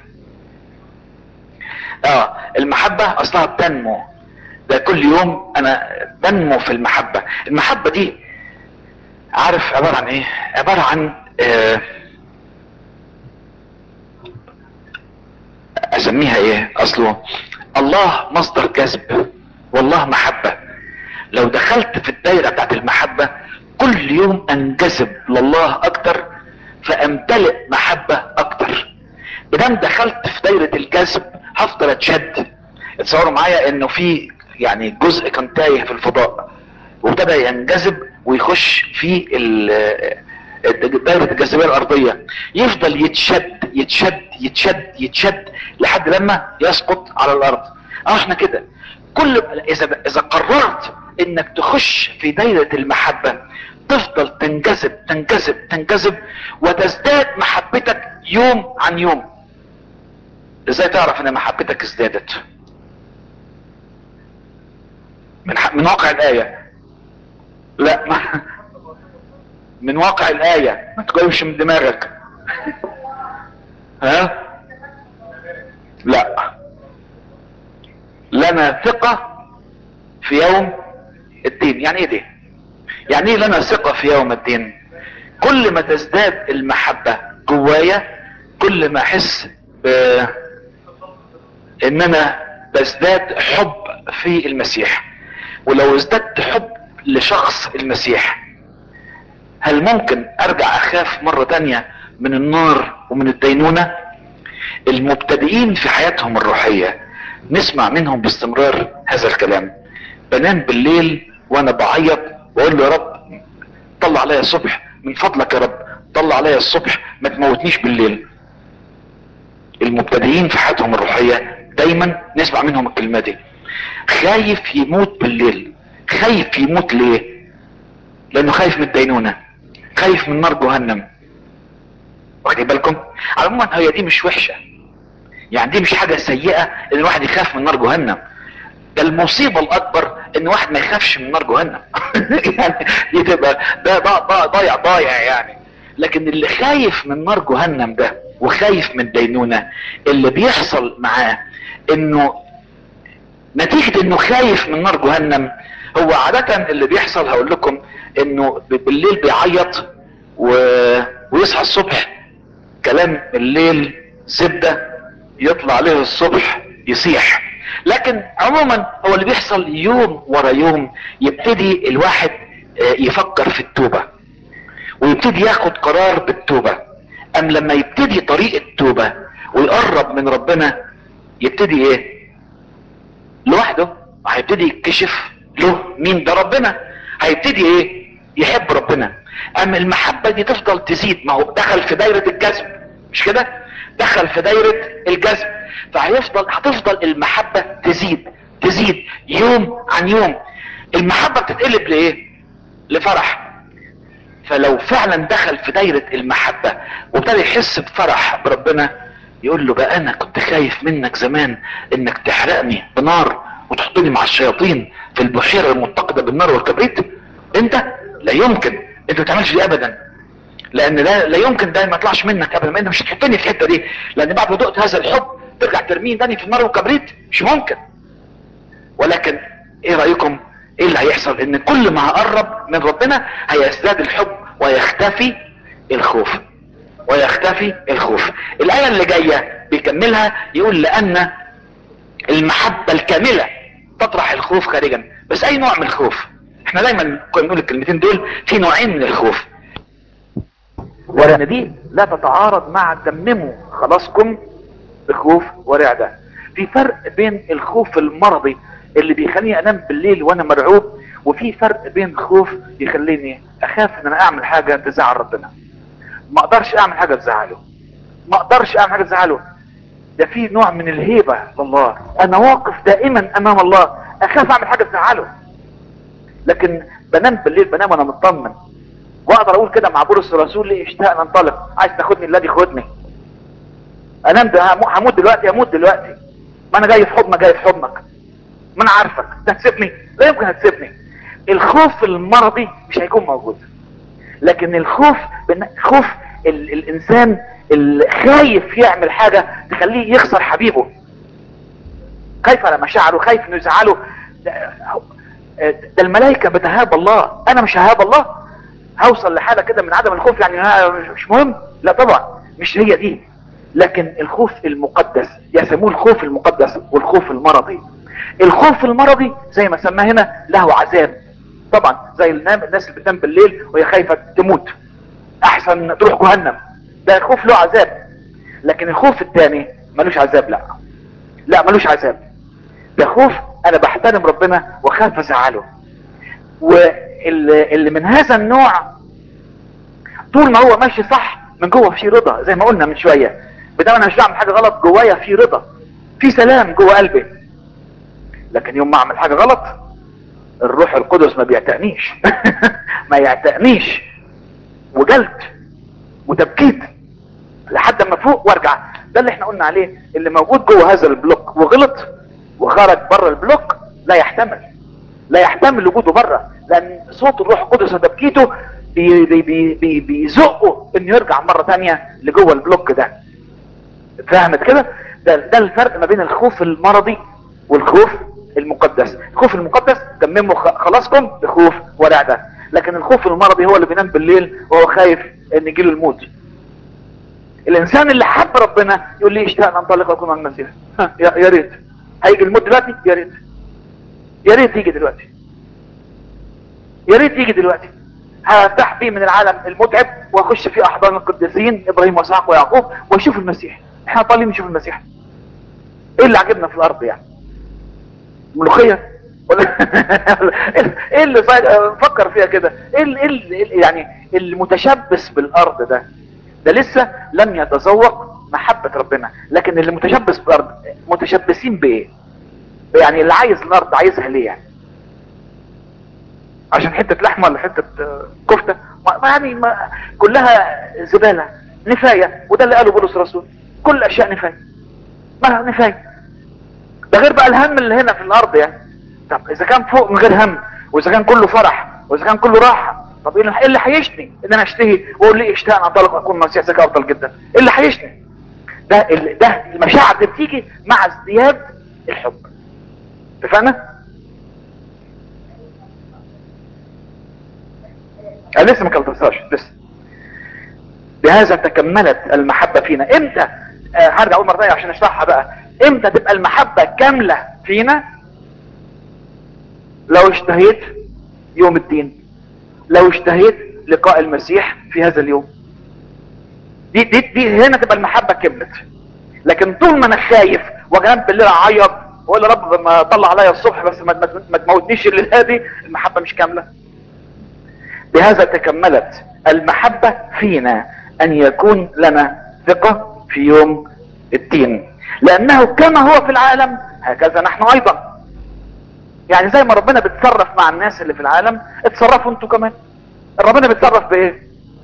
اه المحبة اصلها بتنمو ده كل يوم انا بنمو في المحبة المحبة دي عارف عبارة عن ايه عبارة عن آه اسميها ايه اصله الله مصدر جذب والله محبة لو دخلت في الدايرة بتاعت المحبة كل يوم انجذب لله اكتر فامتلئ محبة اكتر بدام دخلت في دايرة الجذب هفضل اتشد اتصوروا معايا انه في يعني جزء كان تايه في الفضاء وابتدى ينجذب ويخش في دايرة الجاذبية الارضية يفضل يتشد يتشد يتشد يتشد لحد لما يسقط على الارض اه احنا كده كل اذا اذا قررت انك تخش في دايرة المحبة تفضل تنجذب تنجذب تنجذب وتزداد محبتك يوم عن يوم ازاي تعرف ان محبتك ازدادت من ح... من واقع الايه لا ما... من واقع الايه ما تقولش من دماغك ها لا لنا ثقة في يوم الدين يعني ايه دي يعني ايه لنا ثقة في يوم الدين كل ما تزداد المحبة جوايا كل ما احس ب... ان انا بزداد حب في المسيح ولو ازددت حب لشخص المسيح هل ممكن ارجع اخاف مرة تانية من النار ومن الدينونة المبتدئين في حياتهم الروحية نسمع منهم باستمرار هذا الكلام بنام بالليل وانا بعيط واقول له يا رب طلع عليا الصبح من فضلك يا رب طلع عليا الصبح ما تموتنيش بالليل المبتدئين في حياتهم الروحية دايما نسمع منهم الكلمة دي خايف يموت بالليل خايف يموت ليه لانه خايف من الدينونة خايف من نار جهنم واخدين بالكم على العموم هي دي مش وحشة يعني دي مش حاجة سيئة ان الواحد يخاف من نار جهنم ده المصيبة الاكبر ان واحد ما يخافش من نار جهنم يعني دي تبقى ده ضايع ضايع يعني لكن اللي خايف من نار جهنم ده وخايف من الدينونة اللي بيحصل معاه انه نتيجة انه خايف من نار جهنم هو عادة اللي بيحصل هقول لكم انه بالليل بيعيط و... ويصحى الصبح كلام الليل زبدة يطلع عليه الصبح يصيح لكن عموما هو اللي بيحصل يوم ورا يوم يبتدي الواحد يفكر في التوبة ويبتدي ياخد قرار بالتوبة ام لما يبتدي طريق التوبة ويقرب من ربنا يبتدي ايه لوحده هيبتدي يكشف له مين ده ربنا هيبتدي ايه يحب ربنا اما المحبة دي تفضل تزيد ما هو دخل في دايرة الجذب مش كده دخل في دايرة الجذب فهيفضل هتفضل المحبة تزيد تزيد يوم عن يوم المحبة بتتقلب لايه لفرح فلو فعلا دخل في دايرة المحبة وابتدى يحس بفرح بربنا يقول له بقى انا كنت خايف منك زمان انك تحرقني بنار وتحطني مع الشياطين في البحيرة المتقدة بالنار والكبريت انت لا يمكن انت ما تعملش دي ابدا لان لا, لا يمكن ده ما يطلعش منك ابدا انت مش هتحطني في الحته دي لان بعد ما دقت هذا الحب ترجع ترميني تاني في النار والكبريت مش ممكن ولكن ايه رايكم ايه اللي هيحصل ان كل ما هقرب من ربنا هيزداد الحب ويختفي الخوف ويختفي الخوف الايه اللي جايه بيكملها يقول لان المحبه الكامله تطرح الخوف خارجا بس اي نوع من الخوف احنا دايما كنا بنقول الكلمتين دول في نوعين من الخوف ولان دي لا تتعارض مع تمموا خلاصكم بخوف ورعدة في فرق بين الخوف المرضي اللي بيخليني انام بالليل وانا مرعوب وفي فرق بين خوف يخليني اخاف ان انا اعمل حاجة تزعل ربنا ما اقدرش اعمل حاجة تزعله ما اقدرش اعمل حاجة تزعله ده في نوع من الهيبة لله انا واقف دائما امام الله اخاف اعمل حاجة تزعله لكن بنام بالليل بنام وانا مطمن واقدر اقول كده مع بولس الرسول لي اشتاق ننطلق عايز تاخدني الذي خدني انام ده همو- هموت دلوقتي هموت دلوقتي ما انا جاي في حضنك جاي في حضنك ما انا عارفك انت هتسيبني لا يمكن هتسيبني الخوف المرضي مش هيكون موجود لكن الخوف بن- خوف ال الانسان الخايف يعمل حاجة تخليه يخسر حبيبه خايف على مشاعره خايف انه يزعله ده, ده الملائكة بتهاب الله انا مش ههاب الله هوصل لحالة كده من عدم الخوف يعني ها- مش- مش مهم لا طبعا مش هي دي لكن الخوف المقدس يسموه الخوف المقدس والخوف المرضي الخوف المرضي زي ما سماه هنا له عذاب طبعا زي النام الناس اللي بتنام بالليل وهي خايفة تموت احسن تروح جهنم ده خوف له عذاب لكن الخوف الثاني ملوش عذاب لا لا ملوش عذاب ده خوف انا بحترم ربنا واخاف ازعله واللي اللي من هذا النوع طول ما هو ماشي صح من جوه في رضا زي ما قلنا من شويه بدل انا مش بعمل حاجه غلط جوايا في رضا في سلام جوه قلبي لكن يوم ما اعمل حاجه غلط الروح القدس ما بيعتقنيش ما يعتقنيش وجلد وتبكيت لحد ما فوق وارجع ده اللي احنا قلنا عليه اللي موجود جوه هذا البلوك وغلط وخرج بره البلوك لا يحتمل لا يحتمل وجوده بره لان صوت الروح القدس وتبكيته بي بي بي بي بيزقه انه يرجع مره تانية لجوه البلوك ده فهمت كده ده, ده الفرق ما بين الخوف المرضي والخوف المقدس الخوف المقدس تمموا خ- خلاصكم بخوف ورعدة لكن الخوف المرضي هو اللي بينام بالليل وهو خايف ان يجيله الموت الانسان اللي حب ربنا يقول لي اشتاق ان انطلق واكون مع المسيح ها، يا يا ريت هيجي الموت دلوقتي يا ريت يا ريت يجي دلوقتي يا ريت يجي دلوقتي هفتح بيه من العالم المتعب واخش في احضان القديسين ابراهيم واسحاق ويعقوب واشوف المسيح احنا طالعين نشوف المسيح ايه اللي عجبنا في الارض يعني ملوخيه ولا ايه اللي صاير فكر فيها كده ايه اللي, إيه اللي إيه اللي- يعني المتشبث بالارض ده ده لسه لم يتذوق محبة ربنا لكن اللي متشبث بالارض متشبثين بايه يعني اللي عايز الارض عايزها ليه يعني عشان حتة لحمة ولا حتة آه، كفتة ما ما يعني ما كلها زبالة نفاية وده اللي قاله بولس الرسول كل الاشياء نفاية ما نفاية ده غير بقى الهم اللي هنا في الارض يعني طب اذا كان فوق من غير هم واذا كان كله فرح واذا كان كله راحة طب ايه اللي- إيه اللي هيشني ان انا اشتهي واقول لي اشتهى ان انطلق اكون مسيح زكاة افضل جدا ايه اللي هيشني ده ال- ده المشاعر دي بتيجي مع ازدياد الحب اتفقنا انا لسه ما كلمتهاش لسه بهذا تكملت المحبة فينا امتى آه هرجع اقول مرة تانية عشان اشرحها بقى امتى تبقى المحبة كاملة فينا لو اشتهيت يوم الدين لو اشتهيت لقاء المسيح في هذا اليوم دي, دي, دي هنا تبقى المحبة كملت لكن طول ما انا خايف وجنب بالليل اعيط واقول يا رب ما طلع عليا الصبح بس ما, ما, ما تموتنيش الليله دي المحبة مش كاملة بهذا تكملت المحبة فينا ان يكون لنا ثقة في يوم الدين لانه كما هو في العالم هكذا نحن ايضا يعني زي ما ربنا بيتصرف مع الناس اللي في العالم اتصرفوا انتوا كمان ربنا بيتصرف بايه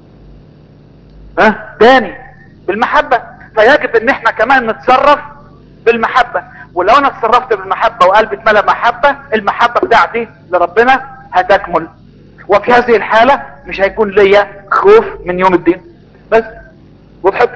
ها تاني بالمحبة فيجب ان احنا كمان نتصرف بالمحبة ولو انا اتصرفت بالمحبة وقلبي اتملى محبة المحبة بتاعتي لربنا هتكمل وفي هذه الحالة مش هيكون ليا خوف من يوم الدين بس وضحت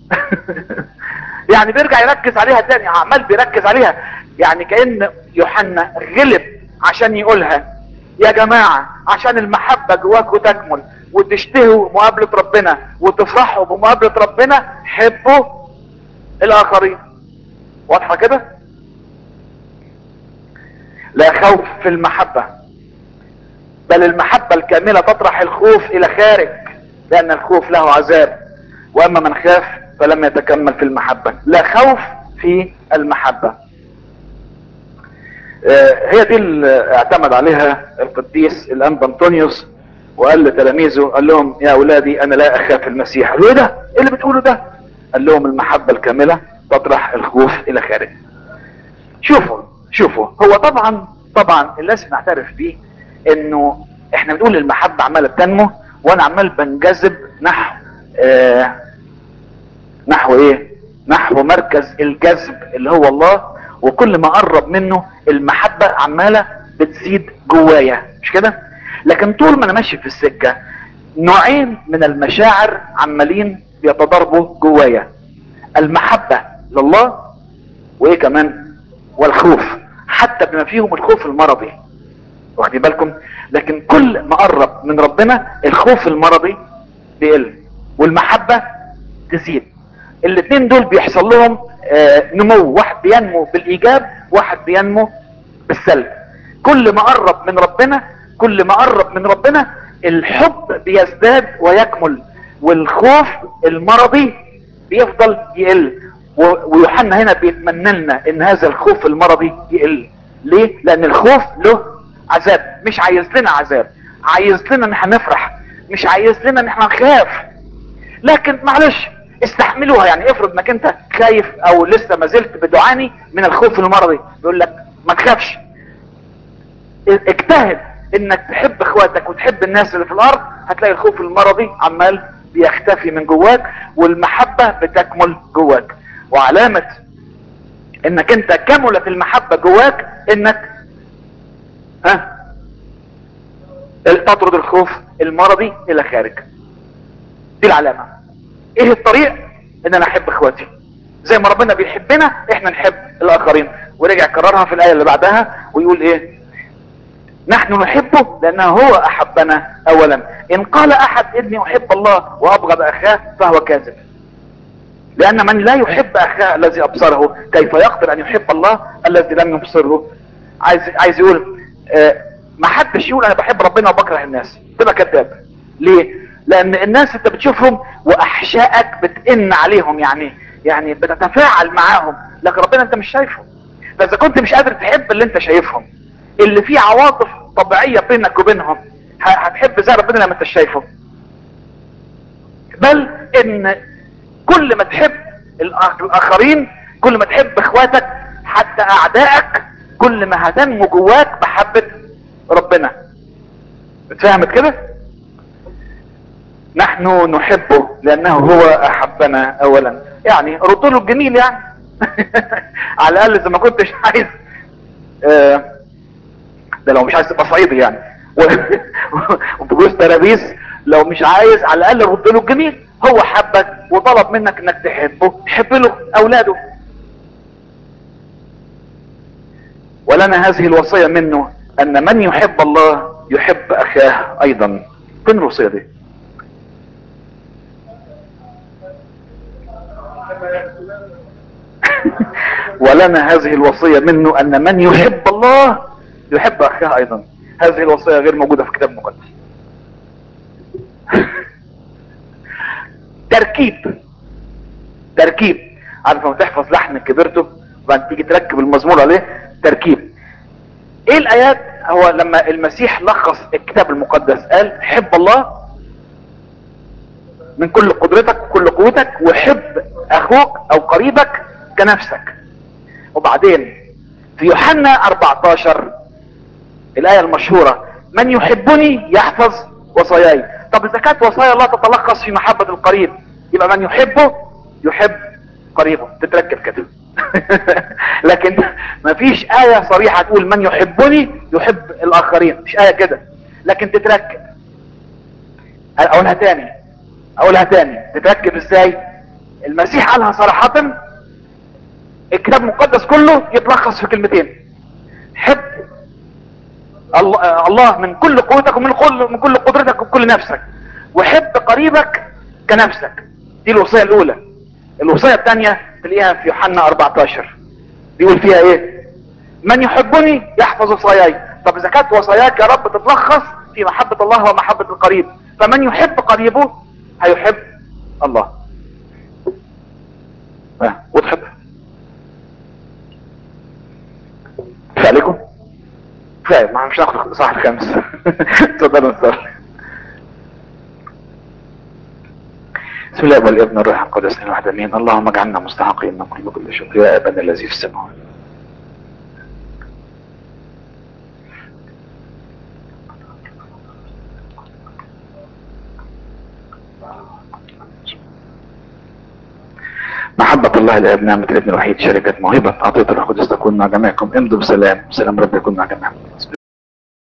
يعني بيرجع يركز عليها تاني عمال بيركز عليها يعني كأن يوحنا غلب عشان يقولها يا جماعة عشان المحبة جواكوا تكمل وتشتهوا مقابلة ربنا وتفرحوا بمقابلة ربنا حبوا الاخرين واضحة كده لا خوف في المحبة بل المحبة الكاملة تطرح الخوف الى خارج لان الخوف له عذاب واما من خاف فلم يتكمل في المحبة لا خوف في المحبة آه، هي دي اللي اعتمد عليها القديس الانبا انطونيوس وقال لتلاميذه قال لهم يا اولادي انا لا اخاف المسيح قالوا ايه ده ايه اللي بتقوله ده قال لهم المحبة الكاملة تطرح الخوف الى خارج شوفوا شوفوا هو طبعا طبعا لازم نعترف بيه انه احنا بنقول المحبة عمالة بتنمو وانا عمال بنجذب نحو آه نحو ايه نحو مركز الجذب اللي هو الله وكل ما اقرب منه المحبة عمالة بتزيد جوايا مش كده لكن طول ما انا ماشي في السكة نوعين من المشاعر عمالين بيتضاربوا جوايا المحبة لله وايه كمان والخوف حتى بما فيهم الخوف المرضي واخدين بالكم لكن كل ما قرب من ربنا الخوف المرضي بيقل والمحبة تزيد الاثنين دول بيحصل لهم آه نمو واحد بينمو بالايجاب واحد بينمو بالسلب كل ما قرب من ربنا كل ما قرب من ربنا الحب بيزداد ويكمل والخوف المرضي بيفضل يقل ويوحنا هنا بيتمنى لنا ان هذا الخوف المرضي يقل ليه لان الخوف له عذاب مش عايز لنا عذاب عايز لنا ان احنا نفرح مش عايز لنا ان احنا نخاف لكن معلش استحملوها يعني افرض انك انت خايف او لسه ما زلت بتعاني من الخوف المرضي يقول لك ما تخافش اجتهد انك تحب اخواتك وتحب الناس اللي في الارض هتلاقي الخوف المرضي عمال بيختفي من جواك والمحبة بتكمل جواك وعلامة انك انت كملت المحبة جواك انك ها تطرد الخوف المرضي الى خارج دي العلامة ايه الطريق ان انا احب اخواتي زي ما ربنا بيحبنا احنا نحب الاخرين ورجع كررها في الاية اللي بعدها ويقول ايه نحن نحبه لانه هو احبنا اولا ان قال احد اني احب الله وابغض اخاه فهو كاذب لان من لا يحب اخاه الذي ابصره كيف يقدر ان يحب الله الذي لم يبصره عايز عايز يقول آه ما حدش يقول انا بحب ربنا وبكره الناس تبقى كذاب ليه لان الناس انت بتشوفهم واحشائك بتئن عليهم يعني يعني بتتفاعل معاهم لكن ربنا انت مش شايفه فاذا كنت مش قادر تحب اللي انت شايفهم اللي فيه عواطف طبيعية بينك وبينهم هتحب زي ربنا لما انت شايفه بل ان كل ما تحب الاخرين كل ما تحب اخواتك حتى اعدائك كل ما هتنمو جواك محبة ربنا اتفهمت كده نحن نحبه لانه هو احبنا اولا يعني رد له الجميل يعني على الاقل اذا ما كنتش عايز آه ده لو مش عايز تبقى صعيدي يعني وبجوز ترابيس لو مش عايز على الاقل رد له الجميل هو حبك وطلب منك انك تحبه تحب له اولاده ولنا هذه الوصية منه ان من يحب الله يحب اخاه ايضا فين الوصية دي ولنا هذه الوصية منه ان من يحب الله يحب اخاه ايضا هذه الوصية غير موجودة في كتاب مقدس تركيب تركيب عارف لما تحفظ لحن كبرته وبعد تيجي تركب المزمور عليه تركيب ايه الايات هو لما المسيح لخص الكتاب المقدس قال حب الله من كل قدرتك وكل قوتك وحب اخوك او قريبك كنفسك وبعدين في يوحنا 14 الآية المشهورة من يحبني يحفظ وصاياي طب إذا كانت وصايا الله تتلخص في محبة القريب يبقى من يحبه يحب قريبه تتركب كده لكن ما فيش آية صريحة تقول من يحبني يحب الآخرين مش آية كده لكن تتركب أقولها تاني أقولها تاني تتركب إزاي المسيح قالها صراحة الكتاب المقدس كله يتلخص في كلمتين حب الله من كل قوتك ومن كل من كل قدرتك وكل نفسك وحب قريبك كنفسك دي الوصية الاولى الوصية الثانية تلاقيها في يوحنا 14 بيقول فيها ايه من يحبني يحفظ وصاياي طب اذا كانت وصاياك يا رب تتلخص في محبة الله ومحبة القريب فمن يحب قريبه هيحب الله وضحت كفايه ما مش ناخد الاصحاح الخامس اتفضلوا نصلي بسم الله والابن الروح القدس الواحد امين اللهم اجعلنا مستحقين نقول بكل شكر يا ابانا الذي في السماوات محبة الله الآب نعمة الابن الوحيد شركة موهبة أعطية الروح القدس تكون مع جميعكم امضوا بسلام سلام رب يكون مع جميعكم